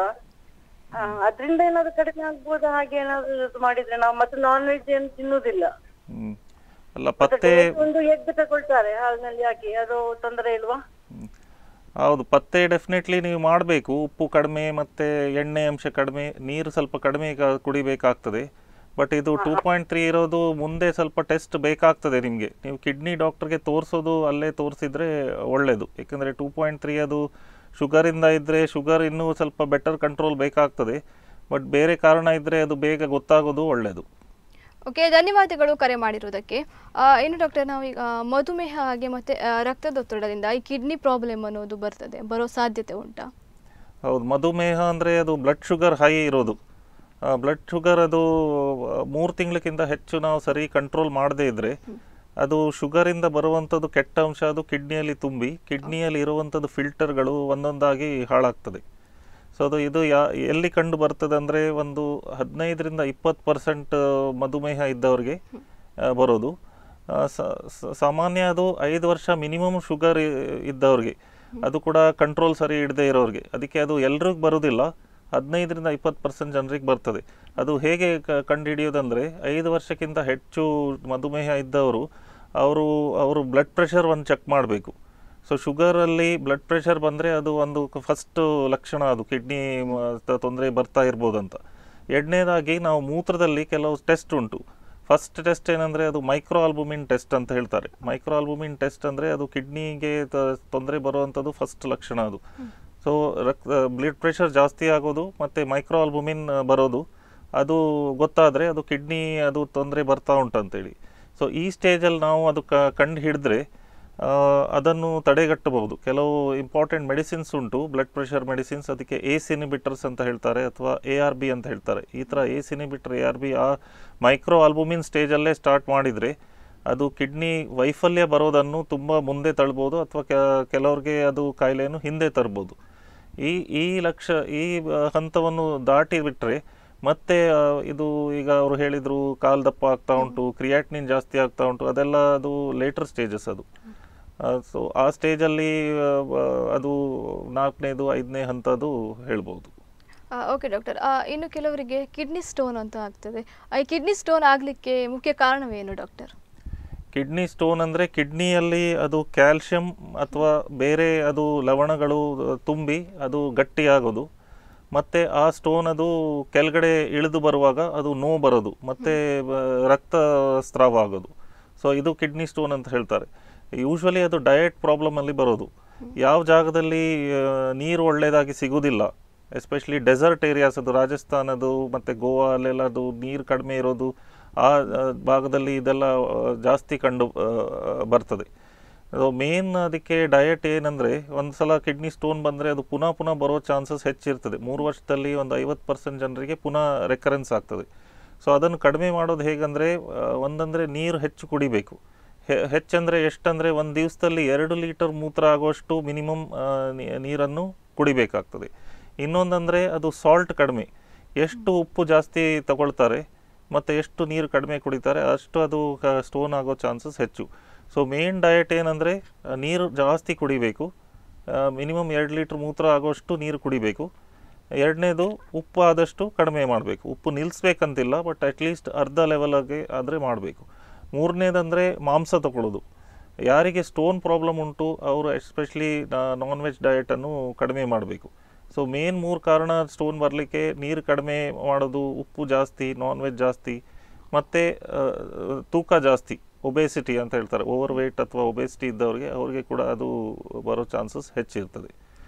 [SPEAKER 4] ಆ, ಅದ್ರಿಂದ ಏನಾದ್ರು ಕಡಿಮೆ ಆಗ್ಬೋದಾ ಹಾಗೆ ಏನಾದ್ರು ಇದು ಮಾಡಿದ್ರೆ ನಾವು ಮತ್ತೆ ನಾನ್ ವೆಜ್ ಏನು ತಿನ್ನುವುದಿಲ್ಲ
[SPEAKER 2] ಹ್ಮ್. ಅಲ್ಲ
[SPEAKER 4] ಮತ್ತೆ
[SPEAKER 2] ಪತ್ತೆ
[SPEAKER 4] daily ಒಂದು ಎಗ್ ತಗೊಳ್ತಾರೆ ಹಾಲಿನಲ್ಲಿ ಹಾಕಿ ಅದು ತೊಂದರೆ ಇಲ್ವಾ
[SPEAKER 2] ಹ್ಮ್. ಹೌದು ಪತ್ತೆ ಡೆಫಿನೆಟ್ಲಿ ನೀವು ಮಾಡಬೇಕು ಉಪ್ಪು ಕಡಿಮೆ ಮತ್ತು ಎಣ್ಣೆ ಅಂಶ ಕಡಿಮೆ ನೀರು ಸ್ವಲ್ಪ ಕಡಿಮೆ ಕ- ಕುಡಿಬೇಕಾಗ್ತದೆ ಬಟ್ ಇದು ಟೂ ಪಾಯಿಂಟ್ ತ್ರೀ ಇರೋದು ಮುಂದೆ ಸ್ವಲ್ಪ ಟೆಸ್ಟ್ ಬೇಕಾಗ್ತದೆ ನಿಮಗೆ ನೀವು ಕಿಡ್ನಿ ಡಾಕ್ಟರ್ಗೆ ತೋರಿಸೋದು ಅಲ್ಲೇ ತೋರಿಸಿದ್ರೆ ಒಳ್ಳೆಯದು ಯಾಕಂದರೆ ಟೂ ಪಾಯಿಂಟ್ ತ್ರೀ ಅದು ಶುಗರಿಂದ ಇದ್ದರೆ ಶುಗರ್ ಇನ್ನೂ ಸ್ವಲ್ಪ ಬೆಟರ್ ಕಂಟ್ರೋಲ್ ಬೇಕಾಗ್ತದೆ ಬಟ್ ಬೇರೆ ಕಾರಣ ಇದ್ದರೆ ಅದು ಬೇಗ ಗೊತ್ತಾಗೋದು ಒಳ್ಳೆಯದು
[SPEAKER 1] ಓಕೆ ಧನ್ಯವಾದಗಳು ಕರೆ ಮಾಡಿರೋದಕ್ಕೆ ಆ, ಇನ್ನು ಡಾಕ್ಟರ್ ನಾವು ಈಗ ಮಧುಮೇಹ ಹಾಗೆ ಮತ್ತೆ ಆ, ರಕ್ತದೊತ್ತಡದಿಂದ ಈ ಕಿಡ್ನಿ ಪ್ರಾಬ್ಲಮ್ ಅನ್ನೋದು ಬರ್ತದೆ ಬರೋ ಸಾಧ್ಯತೆ ಉಂಟಾ
[SPEAKER 2] ಹೌದು ಮಧುಮೇಹ ಅಂದರೆ ಅದು ಬ್ಲಡ್ ಶುಗರ್ ಹೈ ಇರೋದು ಬ್ಲಡ್ ಶುಗರ್ ಅದು ಮೂರು ತಿಂಗಳಕ್ಕಿಂತ ಹೆಚ್ಚು ನಾವು ಸರಿ ಕಂಟ್ರೋಲ್ ಮಾಡದೇ ಇದ್ದರೆ ಅದು ಶುಗರಿಂದ ಬರುವಂಥದ್ದು ಕೆಟ್ಟ ಅಂಶ ಅದು ಕಿಡ್ನಿಯಲ್ಲಿ ತುಂಬಿ ಕಿಡ್ನಿಯಲ್ಲಿ ಇರುವಂಥದ್ದು ಫಿಲ್ಟರ್ಗಳು ಒಂದೊಂದಾಗಿ ಹಾಳಾಗ್ತದೆ ಸೊ ಅದು ಇದು ಯಾ ಎಲ್ಲಿ ಕಂಡು ಬರ್ತದೆ ಅಂದರೆ ಒಂದು ಹದಿನೈದರಿಂದ ಇಪ್ಪತ್ತು ಪರ್ಸೆಂಟ್ ಮಧುಮೇಹ ಇದ್ದವ್ರಿಗೆ ಆ, ಬರೋದು ಆ, ಸ- ಸ- ಸಾಮಾನ್ಯ ಅದು ಐದು ವರ್ಷ ಮಿನಿಮಮ್ ಶುಗರ್ ಇದ್ದವ್ರಿಗೆ ಅದು ಕೂಡ ಕಂಟ್ರೋಲ್ ಸರಿ ಇಡದೇ ಇರೋರಿಗೆ ಅದಕ್ಕೆ ಅದು ಎಲ್ರಿಗೂ ಬರೋದಿಲ್ಲ ಹದಿನೈದರಿಂದ ಇಪ್ಪತ್ತು ಪರ್ಸೆಂಟ್ ಜನರಿಗೆ ಬರ್ತದೆ ಅದು ಹೇಗೆ ಕ ಕಂಡುಹಿಡಿಯೋದಂದರೆ ಐದು ವರ್ಷಕ್ಕಿಂತ ಹೆಚ್ಚು ಮಧುಮೇಹ ಇದ್ದವರು ಅವರು ಅವರು ಬ್ಲಡ್ ಪ್ರೆಷರ್ ಒಂದು ಚೆಕ್ ಮಾಡಬೇಕು ಸೊ ಶುಗರಲ್ಲಿ ಬ್ಲಡ್ ಪ್ರೆಷರ್ ಬಂದರೆ ಅದು ಒಂದು ಫಸ್ಟ್ ಲಕ್ಷಣ ಅದು ಕಿಡ್ನಿ ತೊಂದರೆ ಬರ್ತಾ ಇರ್ಬೋದಂತ ಎರಡನೇದಾಗಿ ನಾವು ಮೂತ್ರದಲ್ಲಿ ಕೆಲವು ಟೆಸ್ಟ್ ಉಂಟು ಫಸ್ಟ್ ಟೆಸ್ಟ್ ಏನಂದರೆ ಅದು ಮೈಕ್ರೋ ಆಲ್ಬುಮಿನ್ ಟೆಸ್ಟ್ ಅಂತ ಹೇಳ್ತಾರೆ ಮೈಕ್ರೋ ಆಲ್ಬುಮಿನ್ ಟೆಸ್ಟ್ ಅಂದರೆ ಅದು ಕಿಡ್ನಿಗೆ ತೊಂದರೆ ಬರುವಂಥದ್ದು ಫಸ್ಟ್ ಲಕ್ಷಣ ಅದು ಸೊ ರಕ್ತ ಬ್ಲಡ್ ಪ್ರೆಷರ್ ಜಾಸ್ತಿ ಆಗೋದು ಮತ್ತು ಮೈಕ್ರೋ ಆಲ್ಬುಮಿನ್ ಬರೋದು ಅದು ಗೊತ್ತಾದರೆ ಅದು ಕಿಡ್ನಿ ಅದು ತೊಂದರೆ ಬರ್ತಾ ಉಂಟಂತೇಳಿ ಸೊ ಈ ಸ್ಟೇಜಲ್ಲಿ ನಾವು ಅದು ಕ ಕಂಡು ಹಿಡಿದ್ರೆ ಆ, ಅದನ್ನು ತಡೆಗಟ್ಟಬಹುದು ಕೆಲವು ಇಂಪಾರ್ಟೆಂಟ್ ಮೆಡಿಸಿನ್ಸ್ ಉಂಟು ಬ್ಲಡ್ ಪ್ರೆಷರ್ ಮೆಡಿಸಿನ್ಸ್ ಅದಕ್ಕೆ ಎ ಸಿನಿಬಿಟರ್ಸ್ ಅಂತ ಹೇಳ್ತಾರೆ ಅಥವಾ ಎ ಆರ್ ಬಿ ಅಂತ ಹೇಳ್ತಾರೆ ಈ ಥರ ACE inhibitor A R B ಆ ಮೈಕ್ರೋ ಆಲ್ಬುಮಿನ್ ಸ್ಟೇಜಲ್ಲೇ ಸ್ಟಾರ್ಟ್ ಮಾಡಿದರೆ ಅದು ಕಿಡ್ನಿ ವೈಫಲ್ಯ ಬರೋದನ್ನು ತುಂಬ ಮುಂದೆ ತಳ್ಬೋದು ಅಥವಾ ಕೆಲವ್ರಿಗೆ ಅದು ಕಾಯಿಲೆಯನ್ನು ಹಿಂದೆ ತರ್ಬೋದು ಈ ಈ ಲಕ್ಷ ಈ ಆ, ಹಂತವನ್ನು ದಾಟಿ ಬಿಟ್ಟರೆ ಮತ್ತೆ ಆ, ಇದು ಈಗ ಅವರು ಹೇಳಿದರು ಕಾಲು ದಪ್ಪ ಆಗ್ತಾ ಉಂಟು ಕ್ರಿಯಾಟ್ನಿನ್ ಜಾಸ್ತಿ ಆಗ್ತಾ ಉಂಟು ಅದೆಲ್ಲ ಅದು ಲೇಟರ್ ಸ್ಟೇಜಸ್ ಅದು ಸೊ ಆ ಸ್ಟೇಜಲ್ಲಿ ಅದು ನಾಲ್ಕನೇದು ಐದನೇ ಹಂತದು ಹೇಳ್ಬೋದು
[SPEAKER 1] ಓಕೆ ಡಾಕ್ಟರ್ ಇನ್ನು ಕೆಲವರಿಗೆ ಕಿಡ್ನಿ ಸ್ಟೋನ್ ಅಂತ ಆಗ್ತದೆ ಆ, ಈ ಕಿಡ್ನಿ ಸ್ಟೋನ್ ಆಗಲಿಕ್ಕೆ ಮುಖ್ಯ ಕಾರಣವೇನು ಡಾಕ್ಟರ್
[SPEAKER 2] ಕಿಡ್ನಿ ಸ್ಟೋನ್ ಅಂದರೆ ಕಿಡ್ನಿಯಲ್ಲಿ ಅದು ಕ್ಯಾಲ್ಶಿಯಂ ಅಥವಾ ಬೇರೆ ಅದು ಲವಣಗಳು ತುಂಬಿ ಅದು ಗಟ್ಟಿಯಾಗೋದು ಮತ್ತು ಆ ಸ್ಟೋನ್ ಅದು ಕೆಳಗಡೆ ಇಳಿದು ಬರುವಾಗ ಅದು ನೋವು ಬರೋದು ಮತ್ತು ರಕ್ತ ಸ್ರಾವ ಆಗೋದು ಸೊ ಇದು ಕಿಡ್ನಿ ಸ್ಟೋನ್ ಅಂತ ಹೇಳ್ತಾರೆ ಯೂಶ್ವಲಿ ಅದು ಡಯಟ್ ಪ್ರಾಬ್ಲಮಲ್ಲಿ ಬರೋದು ಯಾವ ಜಾಗದಲ್ಲಿ ಆ, ನೀರು ಒಳ್ಳೆಯದಾಗಿ ಸಿಗುವುದಿಲ್ಲ ಎಸ್ಪೆಷಲಿ ಡೆಸರ್ಟ್ ಏರಿಯಾಸ್ ಅದು ರಾಜಸ್ಥಾನದು ಮತ್ತು ಗೋವಾ ಅಲ್ಲೆಲ್ಲ ಅದು ನೀರು ಕಡಿಮೆ ಇರೋದು ಆ ಆ, ಭಾಗದಲ್ಲಿ ಇದೆಲ್ಲ ಆ, ಜಾಸ್ತಿ ಕಂಡು ಆ, ಬರ್ತದೆ ಅದು ಮೇನ್ ಅದಕ್ಕೆ ಡಯಟ್ ಏನಂದರೆ ಒಂದು ಸಲ ಕಿಡ್ನಿ ಸ್ಟೋನ್ ಬಂದರೆ ಅದು ಪುನಃ ಪುನಃ ಬರೋ ಚಾನ್ಸಸ್ ಹೆಚ್ಚಿರ್ತದೆ ಮೂರು ವರ್ಷದಲ್ಲಿ ಒಂದು ಐವತ್ತು ಪರ್ಸೆಂಟ್ ಜನರಿಗೆ ಪುನಃ ರೆಕರೆನ್ಸ್ ಆಗ್ತದೆ ಸೊ ಅದನ್ನು ಕಡಿಮೆ ಮಾಡೋದು ಹೇಗಂದರೆ ಒಂದಂದರೆ ನೀರು ಹೆಚ್ಚು ಕುಡಿಬೇಕು ಹೆ- ಹೆಚ್ಚಂದರೆ ಎಷ್ಟಂದರೆ ಒಂದು ದಿವಸದಲ್ಲಿ ಎರಡು ಲೀಟರ್ ಮೂತ್ರ ಆಗುವಷ್ಟು ಮಿನಿಮಮ್ ನೀರನ್ನು ಕುಡಿಬೇಕಾಗ್ತದೆ ಇನ್ನೊಂದಂದರೆ ಅದು ಸಾಲ್ಟ್ ಕಡಿಮೆ ಎಷ್ಟು ಉಪ್ಪು ಜಾಸ್ತಿ ತಗೊಳ್ತಾರೆ ಮತ್ತು ಎಷ್ಟು ನೀರು ಕಡಿಮೆ ಕುಡಿತಾರೆ ಅಷ್ಟು ಅದು ಸ್ಟೋನ್ ಆಗೋ ಚಾನ್ಸಸ್ ಹೆಚ್ಚು ಸೊ ಮೇನ್ ಡಯಟ್ ಏನಂದರೆ ನೀರು ಜಾಸ್ತಿ ಕುಡಿಬೇಕು ಮಿನಿಮಮ್ ಎರಡು ಲೀಟ್ರ್ ಮೂತ್ರ ಆಗೋಷ್ಟು ನೀರು ಕುಡಿಬೇಕು ಎರಡನೇದು ಉಪ್ಪು ಆದಷ್ಟು ಕಡಿಮೆ ಮಾಡಬೇಕು ಉಪ್ಪು ನಿಲ್ಲಿಸ್ಬೇಕಂತಿಲ್ಲ ಬಟ್ ಅಟ್ಲೀಸ್ಟ್ ಅರ್ಧ ಲೆವೆಲಾಗೆ ಆದರೆ ಮಾಡಬೇಕು ಮೂರನೇದಂದರೆ ಮಾಂಸ ತಗೊಳ್ಳೋದು ಯಾರಿಗೆ ಸ್ಟೋನ್ ಪ್ರಾಬ್ಲಮ್ ಉಂಟು ಅವರು ಎಸ್ಪೆಷಲಿ ನಾನ್ ವೆಜ್ ಡಯಟನ್ನು ಕಡಿಮೆ ಮಾಡಬೇಕು ಸೊ ಮೇನ್ ಮೂರು ಕಾರಣ ಸ್ಟೋನ್ ಬರಲಿಕ್ಕೆ ನೀರು ಕಡಿಮೆ ಮಾಡೋದು ಉಪ್ಪು ಜಾಸ್ತಿ ನಾನ್ ವೆಜ್ ಜಾಸ್ತಿ ಮತ್ತು ತೂಕ ಜಾಸ್ತಿ ಒಬೇಸಿಟಿ ಅಂತ ಹೇಳ್ತಾರೆ ಓವರ್ ವೆಯ್ಟ್ ಅಥವಾ ಒಬೇಸಿಟಿ ಇದ್ದವ್ರಿಗೆ ಅವ್ರಿಗೆ ಕೂಡ ಅದು ಬರೋ ಚಾನ್ಸಸ್ ಹೆಚ್ಚಿರ್ತದೆ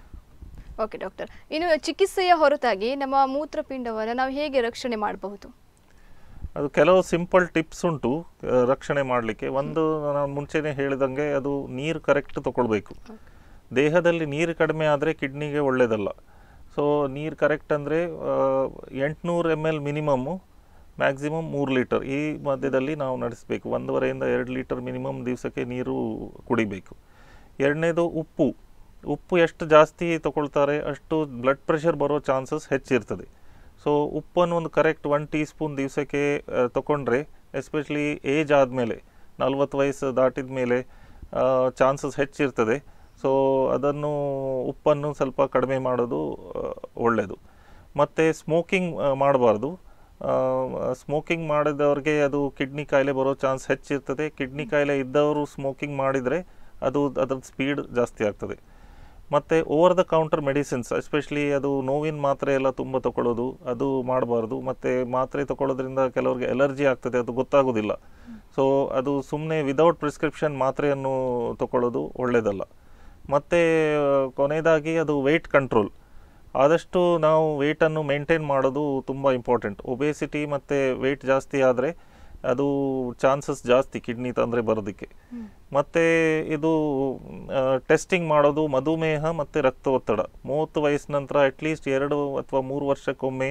[SPEAKER 1] ಓಕೆ ಡಾಕ್ಟರ್ ಇನ್ನು ಚಿಕಿತ್ಸೆಯ ಹೊರತಾಗಿ ನಮ್ಮ ಮೂತ್ರಪಿಂಡವನ್ನು ನಾವು ಹೇಗೆ ರಕ್ಷಣೆ ಮಾಡಬಹುದು
[SPEAKER 2] ಅದು ಕೆಲವು ಸಿಂಪಲ್ ಟಿಪ್ಸ್ ಉಂಟು ಆ, ರಕ್ಷಣೆ ಮಾಡಲಿಕ್ಕೆ ಒಂದು ನಾನು ಮುಂಚೆನೇ ಹೇಳಿದಂಗೆ ಅದು ನೀರು ಕರೆಕ್ಟ್ ತಗೊಳ್ಬೇಕು ದೇಹದಲ್ಲಿ ನೀರು ಕಡಿಮೆ ಆದರೆ ಕಿಡ್ನಿಗೆ ಒಳ್ಳೆಯದಲ್ಲ ಸೊ ನೀರು ಕರೆಕ್ಟ್ ಅಂದರೆ ಎಂಟುನೂರು ಎಮ್ ಎಲ್ ಮಿನಿಮಮ್ಮು ಮ್ಯಾಕ್ಸಿಮಮ್ ಮೂರು ಲೀಟರ್ ಈ ಮಧ್ಯದಲ್ಲಿ ನಾವು ನಡೆಸಬೇಕು ಒಂದೂವರೆಯಿಂದ ಎರಡು ಲೀಟರ್ ಮಿನಿಮಮ್ ದಿವಸಕ್ಕೆ ನೀರು ಕುಡಿಬೇಕು ಎರಡನೇದು ಉಪ್ಪು ಉಪ್ಪು ಎಷ್ಟು ಜಾಸ್ತಿ ತಗೊಳ್ತಾರೆ ಅಷ್ಟು ಬ್ಲಡ್ ಪ್ರೆಷರ್ ಬರೋ ಚಾನ್ಸಸ್ ಹೆಚ್ಚಿರ್ತದೆ ಸೊ ಉಪ್ಪನ್ನು ಒಂದು ಕರೆಕ್ಟ್ ಒನ್ ಟೀ ಸ್ಪೂನ್ ದಿವಸಕ್ಕೆ ತಗೊಂಡ್ರೆ ಎಸ್ಪೆಷಲಿ ಏಜ್ ಆದಮೇಲೆ ನಲ್ವತ್ತು ವಯಸ್ಸು ದಾಟಿದ ಮೇಲೆ ಚಾನ್ಸಸ್ ಹೆಚ್ಚಿರ್ತದೆ ಸೊ ಅದನ್ನು ಉಪ್ಪನ್ನು ಸ್ವಲ್ಪ ಕಡಿಮೆ ಮಾಡೋದು ಆ, ಒಳ್ಳೆಯದು ಮತ್ತು ಸ್ಮೋಕಿಂಗ್ ಮಾಡಬಾರ್ದು ಸ್ಮೋಕಿಂಗ್ ಮಾಡಿದವ್ರಿಗೆ ಅದು ಕಿಡ್ನಿ ಕಾಯಿಲೆ ಬರೋ ಚಾನ್ಸ್ ಹೆಚ್ಚಿರ್ತದೆ ಕಿಡ್ನಿ ಕಾಯಿಲೆ ಇದ್ದವರು ಸ್ಮೋಕಿಂಗ್ ಮಾಡಿದರೆ ಅದು ಅದರ ಸ್ಪೀಡ್ ಜಾಸ್ತಿ ಆಗ್ತದೆ ಮತ್ತು over the counter medicines especially ಅದು ನೋವಿನ ಮಾತ್ರೆ ಎಲ್ಲ ತುಂಬ ತಗೊಳ್ಳೋದು ಅದು ಮಾಡಬಾರ್ದು ಮತ್ತು ಮಾತ್ರೆ ತಗೊಳ್ಳೋದ್ರಿಂದ ಕೆಲವ್ರಿಗೆ ಎಲರ್ಜಿ ಆಗ್ತದೆ ಅದು ಗೊತ್ತಾಗೋದಿಲ್ಲ ಸೊ ಅದು ಸುಮ್ಮನೆ ವಿದೌಟ್ ಪ್ರಿಸ್ಕ್ರಿಪ್ಷನ್ ಮಾತ್ರೆಯನ್ನು ತಗೊಳ್ಳೋದು ಒಳ್ಳೆಯದಲ್ಲ ಮತ್ತು ಕೊನೆಯದಾಗಿ ಅದು ವೆಯ್ಟ್ ಕಂಟ್ರೋಲ್ ಆದಷ್ಟು ನಾವು ವೆಯ್ಟನ್ನು ಮೇಂಟೈನ್ ಮಾಡೋದು ತುಂಬ ಇಂಪಾರ್ಟೆಂಟ್ ಒಬೇಸಿಟಿ ಮತ್ತು ವೆಯ್ಟ್ ಜಾಸ್ತಿ ಆದರೆ ಅದು ಚಾನ್ಸಸ್ ಜಾಸ್ತಿ ಕಿಡ್ನಿ ತೊಂದರೆ ಬರೋದಕ್ಕೆ ಮತ್ತು ಇದು ಟೆಸ್ಟಿಂಗ್ ಮಾಡೋದು ಮಧುಮೇಹ ಮತ್ತು ರಕ್ತ ಒತ್ತಡ ಮೂವತ್ತು ವಯಸ್ಸಿನ ನಂತರ ಅಟ್ಲೀಸ್ಟ್ ಎರಡು ಅಥವಾ ಮೂರು ವರ್ಷಕ್ಕೊಮ್ಮೆ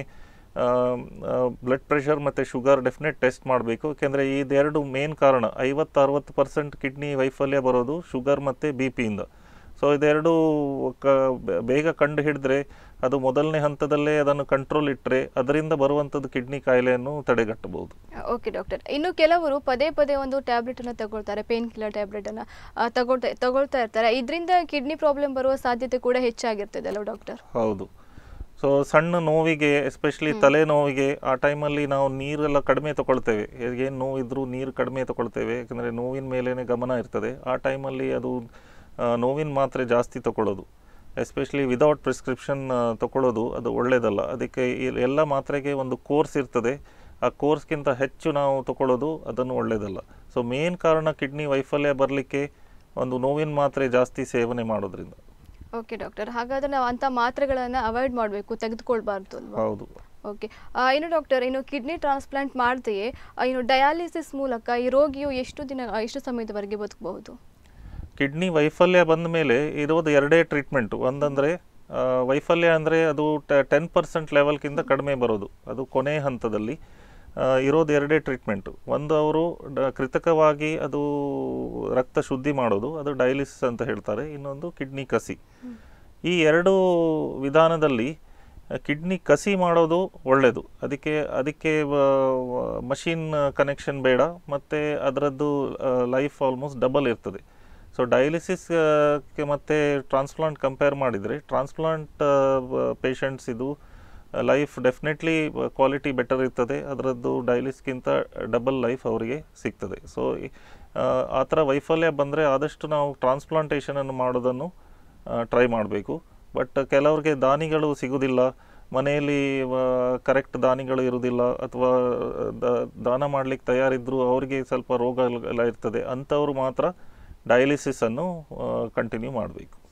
[SPEAKER 2] ಬ್ಲಡ್ ಪ್ರೆಷರ್ ಮತ್ತು ಶುಗರ್ ಡೆಫಿನೆಟ್ ಟೆಸ್ಟ್ ಮಾಡಬೇಕು ಯಾಕೆಂದರೆ ಇದೆರಡು ಮೇನ್ ಕಾರಣ ಐವತ್ತು ಅರವತ್ತು ಪರ್ಸೆಂಟ್ ಕಿಡ್ನಿ ವೈಫಲ್ಯ ಬರೋದು ಶುಗರ್ ಮತ್ತು ಬಿ ಪಿಯಿಂದ ಸೊ ಇದೆರಡು ಕ ಬೆ- ಬೇಗ ಕಂಡು ಹಿಡಿದ್ರೆ ಅದು ಮೊದಲನೇ ಹಂತದಲ್ಲೇ ಅದನ್ನು ಕಂಟ್ರೋಲ್ ಇಟ್ಟರೆ ಅದರಿಂದ ಬರುವಂಥದ್ದು ಕಿಡ್ನಿ ಕಾಯಿಲೆಯನ್ನು ತಡೆಗಟ್ಟಬಹುದು
[SPEAKER 1] ಓಕೆ ಡಾಕ್ಟರ್ ಇನ್ನು ಕೆಲವರು ಪದೇ ಪದೇ ಒಂದು ಟ್ಯಾಬ್ಲೆಟ್ ಅನ್ನು ತಗೊಳ್ತಾರೆ ಪೇನ್ ಕಿಲ್ಲರ್ ಟ್ಯಾಬ್ಲೆಟ್ ಅನ್ನ ಆ, ತಗೊಳ್ತಾ ತಗೊಳ್ತಾ ಇರ್ತಾರೆ ಇದರಿಂದ ಕಿಡ್ನಿ ಪ್ರಾಬ್ಲಮ್ ಬರುವ ಸಾಧ್ಯತೆ ಕೂಡ ಹೆಚ್ಚಾಗಿರ್ತದೆ ಅಲ್ವ ಡಾಕ್ಟರ್
[SPEAKER 2] ಹೌದು ಸೊ ಸಣ್ಣ ನೋವಿಗೆ ಎಸ್ಪೆಷಲಿ ತಲೆ ನೋವಿಗೆ ಆ ಟೈಮಲ್ಲಿ ನಾವು ನೀರೆಲ್ಲ ಕಡಿಮೆ ತಗೊಳ್ತೇವೆ ಏನು ನೋವಿದ್ರೂ ನೀರು ಕಡಿಮೆ ತಗೊಳ್ತೇವೆ ಯಾಕಂದರೆ ನೋವಿನ ಮೇಲೇ ಗಮನ ಇರ್ತದೆ ಆ ಟೈಮಲ್ಲಿ ಅದು ಆ, ನೋವಿನ ಮಾತ್ರೆ ಜಾಸ್ತಿ ತಗೊಳ್ಳೋದು ಎಸ್ಪೆಷಲಿ ವಿದೌಟ್ ಪ್ರಿಸ್ಕ್ರಿಪ್ಷನ್ ತಗೊಳ್ಳೋದು ಅದು ಒಳ್ಳೆಯದಲ್ಲ ಅದಕ್ಕೆ ಈ ಎಲ್ಲ ಮಾತ್ರೆಗೆ ಒಂದು ಕೋರ್ಸ್ ಇರ್ತದೆ ಆ ಕೋರ್ಸ್ಗಿಂತ ಹೆಚ್ಚು ನಾವು ತಗೊಳ್ಳೋದು ಅದನ್ನು ಒಳ್ಳೆಯದಲ್ಲ ಸೊ ಮೇನ್ ಕಾರಣ ಕಿಡ್ನಿ ವೈಫಲ್ಯ ಬರಲಿಕ್ಕೆ ಒಂದು ನೋವಿನ ಮಾತ್ರೆ ಜಾಸ್ತಿ ಸೇವನೆ ಮಾಡೋದ್ರಿಂದ
[SPEAKER 1] ಓಕೆ ಡಾಕ್ಟರ್ ಹಾಗಾದ್ರೆ ನಾವು ಅಂಥ ಮಾತ್ರೆಗಳನ್ನು ಅವಾಯ್ಡ್ ಮಾಡಬೇಕು ತೆಗೆದುಕೊಳ್ಬಾರ್ದು ಅಲ್ವಾ
[SPEAKER 2] ಹೌದು
[SPEAKER 1] ಓಕೆ ಇನ್ನು ಡಾಕ್ಟರ್ ಇನ್ನು ಕಿಡ್ನಿ ಟ್ರಾನ್ಸ್ಪ್ಲಾಂಟ್ ಮಾಡದೆಯೇ ಇನ್ನು ಡಯಾಲಿಸಿಸ್ ಮೂಲಕ ಈ ರೋಗಿಯು ಎಷ್ಟು ದಿನ ಆ, ಎಷ್ಟು ಸಮಯದವರೆಗೆ ಬದುಕಬಹುದು
[SPEAKER 2] ಕಿಡ್ನಿ ವೈಫಲ್ಯ ಬಂದ ಮೇಲೆ ಇರೋದು ಎರಡೇ ಟ್ರೀಟ್ಮೆಂಟ್ ಒಂದಂದರೆ ವೈಫಲ್ಯ ಅಂದರೆ ಅದು ಟೆನ್ ಪರ್ಸೆಂಟ್ ಲೆವೆಲ್ಗಿಂತ ಕಡಿಮೆ ಬರೋದು ಅದು ಕೊನೆ ಹಂತದಲ್ಲಿ ಆ, ಇರೋದು ಎರಡೇ ಟ್ರೀಟ್ಮೆಂಟು ಒಂದು ಅವರು ಡ- ಕೃತಕವಾಗಿ ಅದು ರಕ್ತ ಶುದ್ಧಿ ಮಾಡೋದು ಅದು ಡಯಾಲಿಸಿಸ್ ಅಂತ ಹೇಳ್ತಾರೆ ಇನ್ನೊಂದು ಕಿಡ್ನಿ ಕಸಿ ಈ ಎರಡು ವಿಧಾನದಲ್ಲಿ ಕಿಡ್ನಿ ಕಸಿ ಮಾಡೋದು ಒಳ್ಳೆಯದು ಅದಕ್ಕೆ ಅದಕ್ಕೆ ಮಷಿನ್ ಕನೆಕ್ಷನ್ ಬೇಡ ಮತ್ತು ಅದರದ್ದು ಲೈಫ್ ಆಲ್ಮೋಸ್ಟ್ ಡಬಲ್ ಇರ್ತದೆ ಸೊ ಡಯಾಲಿಸಿಸ್ಗೆ ಮತ್ತು ಟ್ರಾನ್ಸ್ಪ್ಲಾಂಟ್ ಕಂಪೇರ್ ಮಾಡಿದರೆ ಟ್ರಾನ್ಸ್ಪ್ಲಾಂಟ್ ಪೇಷಂಟ್ಸ್ ಇದು ಲೈಫ್ ಡೆಫಿನೆಟ್ಲಿ ಕ್ವಾಲಿಟಿ ಬೆಟರ್ ಇರ್ತದೆ ಅದರದ್ದು ಡಯಾಲಿಸ್ಗಿಂತ ಡಬಲ್ ಲೈಫ್ ಅವರಿಗೆ ಸಿಗ್ತದೆ ಸೊ ಆ ಥರ ವೈಫಲ್ಯ ಬಂದರೆ ಆದಷ್ಟು ನಾವು ಟ್ರಾನ್ಸ್ಪ್ಲಾಂಟೇಷನನ್ನು ಮಾಡೋದನ್ನು ಟ್ರೈ ಮಾಡಬೇಕು ಬಟ್ ಕೆಲವ್ರಿಗೆ ದಾನಿಗಳು ಸಿಗೋದಿಲ್ಲ ಮನೆಯಲ್ಲಿ ಕರೆಕ್ಟ್ ದಾನಿಗಳು ಇರುವುದಿಲ್ಲ ಅಥವಾ ದ- ದಾನ ಮಾಡಲಿಕ್ಕೆ ತಯಾರಿದ್ದರೂ ಅವರಿಗೆ ಸ್ವಲ್ಪ ರೋಗ ಎಲ್ಲ ಇರ್ತದೆ ಅಂಥವ್ರು ಮಾತ್ರ ಡಯಾಲಿಸಿಸನ್ನು ಕಂಟಿನ್ಯೂ ಮಾಡಬೇಕು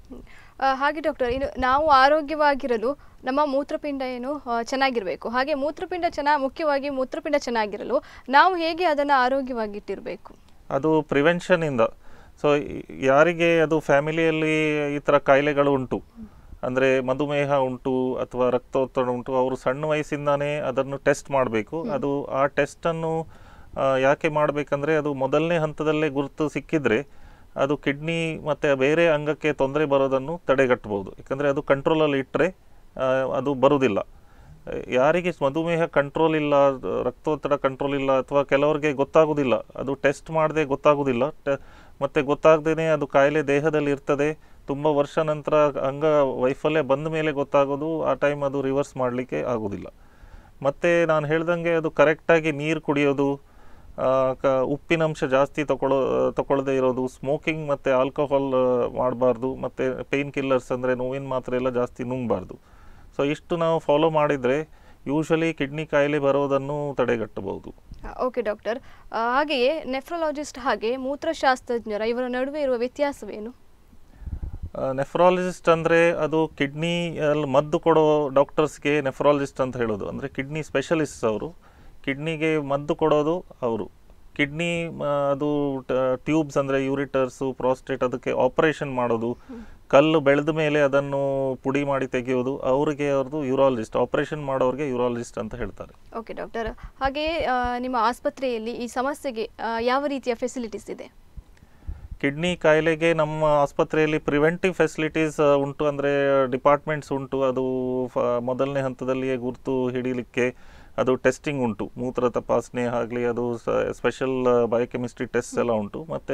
[SPEAKER 1] ಹ್ಮ್. ಆ, ಹಾಗೆ ಡಾಕ್ಟರ್ ಇನ್ನು ನಾವು ಆರೋಗ್ಯವಾಗಿರಲು ನಮ್ಮ ಮೂತ್ರಪಿಂಡ ಏನು ಆ, ಚೆನ್ನಾಗಿರಬೇಕು ಹಾಗೆ ಮೂತ್ರಪಿಂಡ ಚೆನ್ನಾಗಿ ಮುಖ್ಯವಾಗಿ ಮೂತ್ರಪಿಂಡ ಚೆನ್ನಾಗಿರಲು ನಾವು ಹೇಗೆ ಅದನ್ನು ಆರೋಗ್ಯವಾಗಿಟ್ಟಿರಬೇಕು
[SPEAKER 2] ಅದು ಪ್ರಿವೆನ್ಷನಿಂದ ಸೊ ಯಾರಿಗೆ ಅದು ಫ್ಯಾಮಿಲಿಯಲ್ಲಿ ಈ ಥರ ಕಾಯಿಲೆಗಳು ಉಂಟು ಅಂದರೆ ಮಧುಮೇಹ ಉಂಟು ಅಥವಾ ರಕ್ತೊತ್ತಡ ಉಂಟು ಅವರು ಸಣ್ಣ ವಯಸ್ಸಿಂದಾನೇ ಅದನ್ನು ಟೆಸ್ಟ್ ಮಾಡಬೇಕು ಅದು ಆ ಟೆಸ್ಟನ್ನು ಯಾಕೆ ಮಾಡಬೇಕಂದ್ರೆ ಅದು ಮೊದಲನೇ ಹಂತದಲ್ಲೇ ಗುರುತು ಸಿಕ್ಕಿದ್ರೆ ಅದು ಕಿಡ್ನಿ ಮತ್ತು ಬೇರೆ ಅಂಗಕ್ಕೆ ತೊಂದರೆ ಬರೋದನ್ನು ತಡೆಗಟ್ಟಬಹುದು ಯಾಕಂದರೆ ಅದು ಕಂಟ್ರೋಲಲ್ಲಿ ಇಟ್ಟರೆ ಅದು ಬರುವುದಿಲ್ಲ ಯಾರಿಗೆ ಮಧುಮೇಹ ಕಂಟ್ರೋಲ್ ಇಲ್ಲ ರಕ್ತೊತ್ತಡ ಕಂಟ್ರೋಲ್ ಇಲ್ಲ ಅಥವಾ ಕೆಲವರಿಗೆ ಗೊತ್ತಾಗೋದಿಲ್ಲ ಅದು ಟೆಸ್ಟ್ ಮಾಡದೆ ಗೊತ್ತಾಗೋದಿಲ್ಲ ಟ- ಮತ್ತೆ ಗೊತ್ತಾಗ್ದೇ ಅದು ಕಾಯಿಲೆ ದೇಹದಲ್ಲಿ ಇರ್ತದೆ ತುಂಬ ವರ್ಷ ನಂತರ ಅಂಗ ವೈಫಲ್ಯ ಬಂದ ಮೇಲೆ ಗೊತ್ತಾಗೋದು ಆ ಟೈಮ್ ಅದು ರಿವರ್ಸ್ ಮಾಡಲಿಕ್ಕೆ ಆಗೋದಿಲ್ಲ ಮತ್ತು ನಾನು ಹೇಳ್ದಂಗೆ ಅದು ಕರೆಕ್ಟಾಗಿ ನೀರು ಕುಡಿಯೋದು ಆ, ಕ ಉಪ್ಪಿನಂಶ ಜಾಸ್ತಿ ತಗೊಳ್ಳೋ ತಗೊಳ್ಳದೇ ಇರೋದು ಸ್ಮೋಕಿಂಗ್ ಮತ್ತು ಆಲ್ಕೋಹಾಲ್ ಮಾಡಬಾರ್ದು ಮತ್ತು ಪೇಯ್ನ್ ಕಿಲ್ಲರ್ಸ್ ಅಂದರೆ ನೋವಿನ ಮಾತ್ರೆ ಎಲ್ಲ ಜಾಸ್ತಿ ನುಂಗಬಾರ್ದು ಸೊ ಇಷ್ಟು ನಾವು ಫಾಲೋ ಮಾಡಿದರೆ ಯೂಶಲಿ ಕಿಡ್ನಿ ಕಾಯಿಲೆ ಬರೋದನ್ನು ತಡೆಗಟ್ಟಬಹುದು
[SPEAKER 1] ಓಕೆ ಡಾಕ್ಟರ್ ಆ, ಹಾಗೆಯೇ ನೆಫ್ರಾಲಜಿಸ್ಟ್ ಹಾಗೆ ಮೂತ್ರಶಾಸ್ತ್ರಜ್ಞರ ಇವರ ನಡುವೆ ಇರುವ ವ್ಯತ್ಯಾಸವೇನು
[SPEAKER 2] ನೆಫ್ರಾಲಜಿಸ್ಟ್ ಅಂದರೆ ಅದು ಕಿಡ್ನಿ ಅಲ್ಲಿ ಮದ್ದು ಕೊಡೋ ಡಾಕ್ಟರ್ಸ್ಗೆ ನೆಫ್ರಾಲಜಿಸ್ಟ್ ಅಂತ ಹೇಳೋದು ಅಂದರೆ ಕಿಡ್ನಿ ಸ್ಪೆಷಲಿಸ್ಟ್ ಅವರು ಕಿಡ್ನಿಗೆ ಮದ್ದು ಕೊಡೋದು ಅವರು ಕಿಡ್ನಿ ಅದು ಟ್ಯೂಬ್ಸ್ ಅಂದರೆ ಯೂರಿಟರ್ಸು ಪ್ರಾಸ್ಟೇಟ್ ಅದಕ್ಕೆ ಆಪರೇಷನ್ ಮಾಡೋದು ಕಲ್ಲು ಬೆಳೆದ ಮೇಲೆ ಅದನ್ನು ಪುಡಿ ಮಾಡಿ ತೆಗೆಯೋದು ಅವರಿಗೆ ಅವ್ರದ್ದು ಯೂರಾಲಜಿಸ್ಟ್ ಆಪರೇಷನ್ ಮಾಡೋರಿಗೆ ಯೂರಾಲಜಿಸ್ಟ್ ಅಂತ ಹೇಳ್ತಾರೆ
[SPEAKER 1] ಓಕೆ ಡಾಕ್ಟರ್ ಹಾಗೆಯೇ ಆ, ನಿಮ್ಮ ಆಸ್ಪತ್ರೆಯಲ್ಲಿ ಈ ಸಮಸ್ಯೆಗೆ ಆ, ಯಾವ ರೀತಿಯ ಫೆಸಿಲಿಟೀಸ್ ಇದೆ
[SPEAKER 2] ಕಿಡ್ನಿ ಕಾಯಿಲೆಗೆ ನಮ್ಮ ಆಸ್ಪತ್ರೆಯಲ್ಲಿ ಪ್ರಿವೆಂಟಿವ್ ಫೆಸಿಲಿಟೀಸ್ ಉಂಟು ಅಂದರೆ ಡಿಪಾರ್ಟ್ಮೆಂಟ್ಸ್ ಉಂಟು ಅದು ಫ ಮೊದಲನೇ ಹಂತದಲ್ಲಿಯೇ ಗುರುತು ಹಿಡಿಲಿಕ್ಕೆ ಅದು ಟೆಸ್ಟಿಂಗ್ ಉಂಟು ಮೂತ್ರ ತಪಾಸಣೆ ಆಗಲಿ ಅದು ಸ್ಪೆಷಲ್ ಬಯೋಕೆಮಿಸ್ಟ್ರಿ ಟೆಸ್ಟ್ ಎಲ್ಲ ಉಂಟು ಮತ್ತು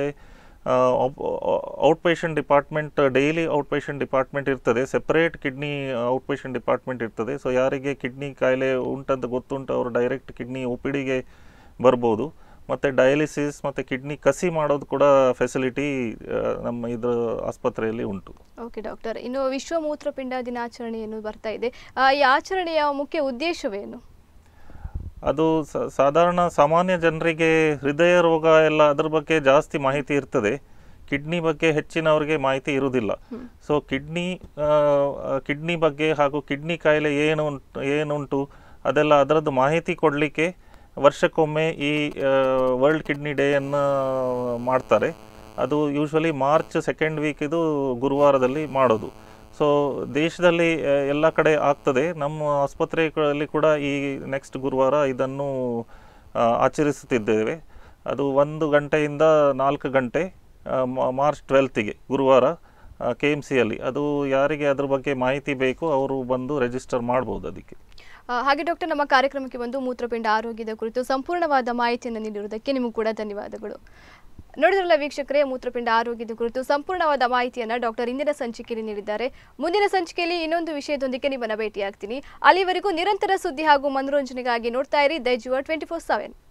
[SPEAKER 2] out patient department daily out patient department ಇರ್ತದೆ separate kidney out patient department ಇರ್ತದೆ ಸೊ ಯಾರಿಗೆ ಕಿಡ್ನಿ ಕಾಯಿಲೆ ಉಂಟಂತ ಗೊತ್ತುಂಟು ಅವರು ಡೈರೆಕ್ಟ್ ಕಿಡ್ನಿ ಒ ಪಿ ಡಿಗೆ ಬರ್ಬೋದು ಮತ್ತು ಡಯಾಲಿಸಿಸ್ ಮತ್ತು ಕಿಡ್ನಿ ಕಸಿ ಮಾಡೋದು ಕೂಡ ಫೆಸಿಲಿಟಿ ನಮ್ಮ ಇದ್ರ ಆಸ್ಪತ್ರೆಯಲ್ಲಿ ಉಂಟು
[SPEAKER 1] ಓಕೆ ಡಾಕ್ಟರ್ ಇನ್ನು ವಿಶ್ವ ಮೂತ್ರಪಿಂಡ ದಿನಾಚರಣೆಯನ್ನು ಬರ್ತಾ ಇದೆ ಆ, ಈ ಆಚರಣೆಯ ಮುಖ್ಯ ಉದ್ದೇಶವೇನು
[SPEAKER 2] ಅದು ಸ- ಸಾಧಾರಣ ಸಾಮಾನ್ಯ ಜನರಿಗೆ ಹೃದಯ ರೋಗ ಎಲ್ಲ ಅದ್ರ ಬಗ್ಗೆ ಜಾಸ್ತಿ ಮಾಹಿತಿ ಇರ್ತದೆ ಕಿಡ್ನಿ ಬಗ್ಗೆ ಹೆಚ್ಚಿನವರಿಗೆ ಮಾಹಿತಿ ಇರುವುದಿಲ್ಲ ಸೊ ಕಿಡ್ನಿ ಕಿಡ್ನಿ ಬಗ್ಗೆ ಹಾಗೂ ಕಿಡ್ನಿ ಕಾಯಿಲೆ ಏನು ಉಂಟು ಏನುಂಟು ಅದೆಲ್ಲ ಅದರದ್ದು ಮಾಹಿತಿ ಕೊಡಲಿಕ್ಕೆ ವರ್ಷಕ್ಕೊಮ್ಮೆ ಈ ವರ್ಲ್ಡ್ ಕಿಡ್ನಿ ಡೇಯನ್ನು ಮಾಡ್ತಾರೆ ಅದು ಯೂಶ್ವಲಿ ಮಾರ್ಚ್ ಸೆಕೆಂಡ್ ವೀಕ್ ಇದು ಗುರುವಾರದಲ್ಲಿ ಮಾಡೋದು ಸೊ ದೇಶದಲ್ಲಿ ಆ, ಎಲ್ಲ ಕಡೆ ಆಗ್ತದೆ ನಮ್ಮ ಆಸ್ಪತ್ರೆಗಳಲ್ಲಿ ಕೂಡ ಈ ನೆಕ್ಸ್ಟ್ ಗುರುವಾರ ಇದನ್ನು ಆ, ಆಚರಿಸುತ್ತಿದ್ದೇವೆ ಅದು ಒಂದು ಗಂಟೆಯಿಂದ ನಾಲ್ಕು ಗಂಟೆ ಆ, ಮಾ- ಮಾರ್ಚ್ ಟ್ವೆಲ್ತಿಗೆ ಗುರುವಾರ ಕೆ ಎಮ್ ಸಿಯಲ್ಲಿ ಅದು ಯಾರಿಗೆ ಅದ್ರ ಬಗ್ಗೆ ಮಾಹಿತಿ ಬೇಕು ಅವರು ಬಂದು ರಿಜಿಸ್ಟರ್ ಮಾಡ್ಬೋದು ಅದಕ್ಕೆ
[SPEAKER 1] ಆ, ಹಾಗೆ ಡಾಕ್ಟರ್ ನಮ್ಮ ಕಾರ್ಯಕ್ರಮಕ್ಕೆ ಬಂದು ಮೂತ್ರಪಿಂಡ ಆರೋಗ್ಯದ ಕುರಿತು ಸಂಪೂರ್ಣವಾದ ಮಾಹಿತಿಯನ್ನು ನೀಡಿರುವುದಕ್ಕೆ ನಿಮಗೂ ಕೂಡ ಧನ್ಯವಾದಗಳು ನೋಡಿದ್ರಲ್ಲ ವೀಕ್ಷಕರೇ ಮೂತ್ರಪಿಂಡ ಆರೋಗ್ಯದ ಕುರಿತು ಸಂಪೂರ್ಣವಾದ ಮಾಹಿತಿಯನ್ನು ಡಾಕ್ಟರ್ ಇಂದಿನ ಸಂಚಿಕೆಯಲ್ಲಿ ನೀಡಿದ್ದಾರೆ ಮುಂದಿನ ಸಂಚಿಕೆಯಲ್ಲಿ ಇನ್ನೊಂದು ವಿಷಯದೊಂದಿಗೆ ನಿಮ್ಮನ್ನು ಭೇಟಿಯಾಗ್ತೀನಿ ಅಲ್ಲಿವರೆಗೂ ನಿರಂತರ ಸುದ್ದಿ ಹಾಗೂ ಮನೋರಂಜನೆಗಾಗಿ ನೋಡ್ತಾ ಇರಿ ದೈಜುವ ಟ್ವೆಂಟಿ ಫೋರ್ ಸೆವೆನ್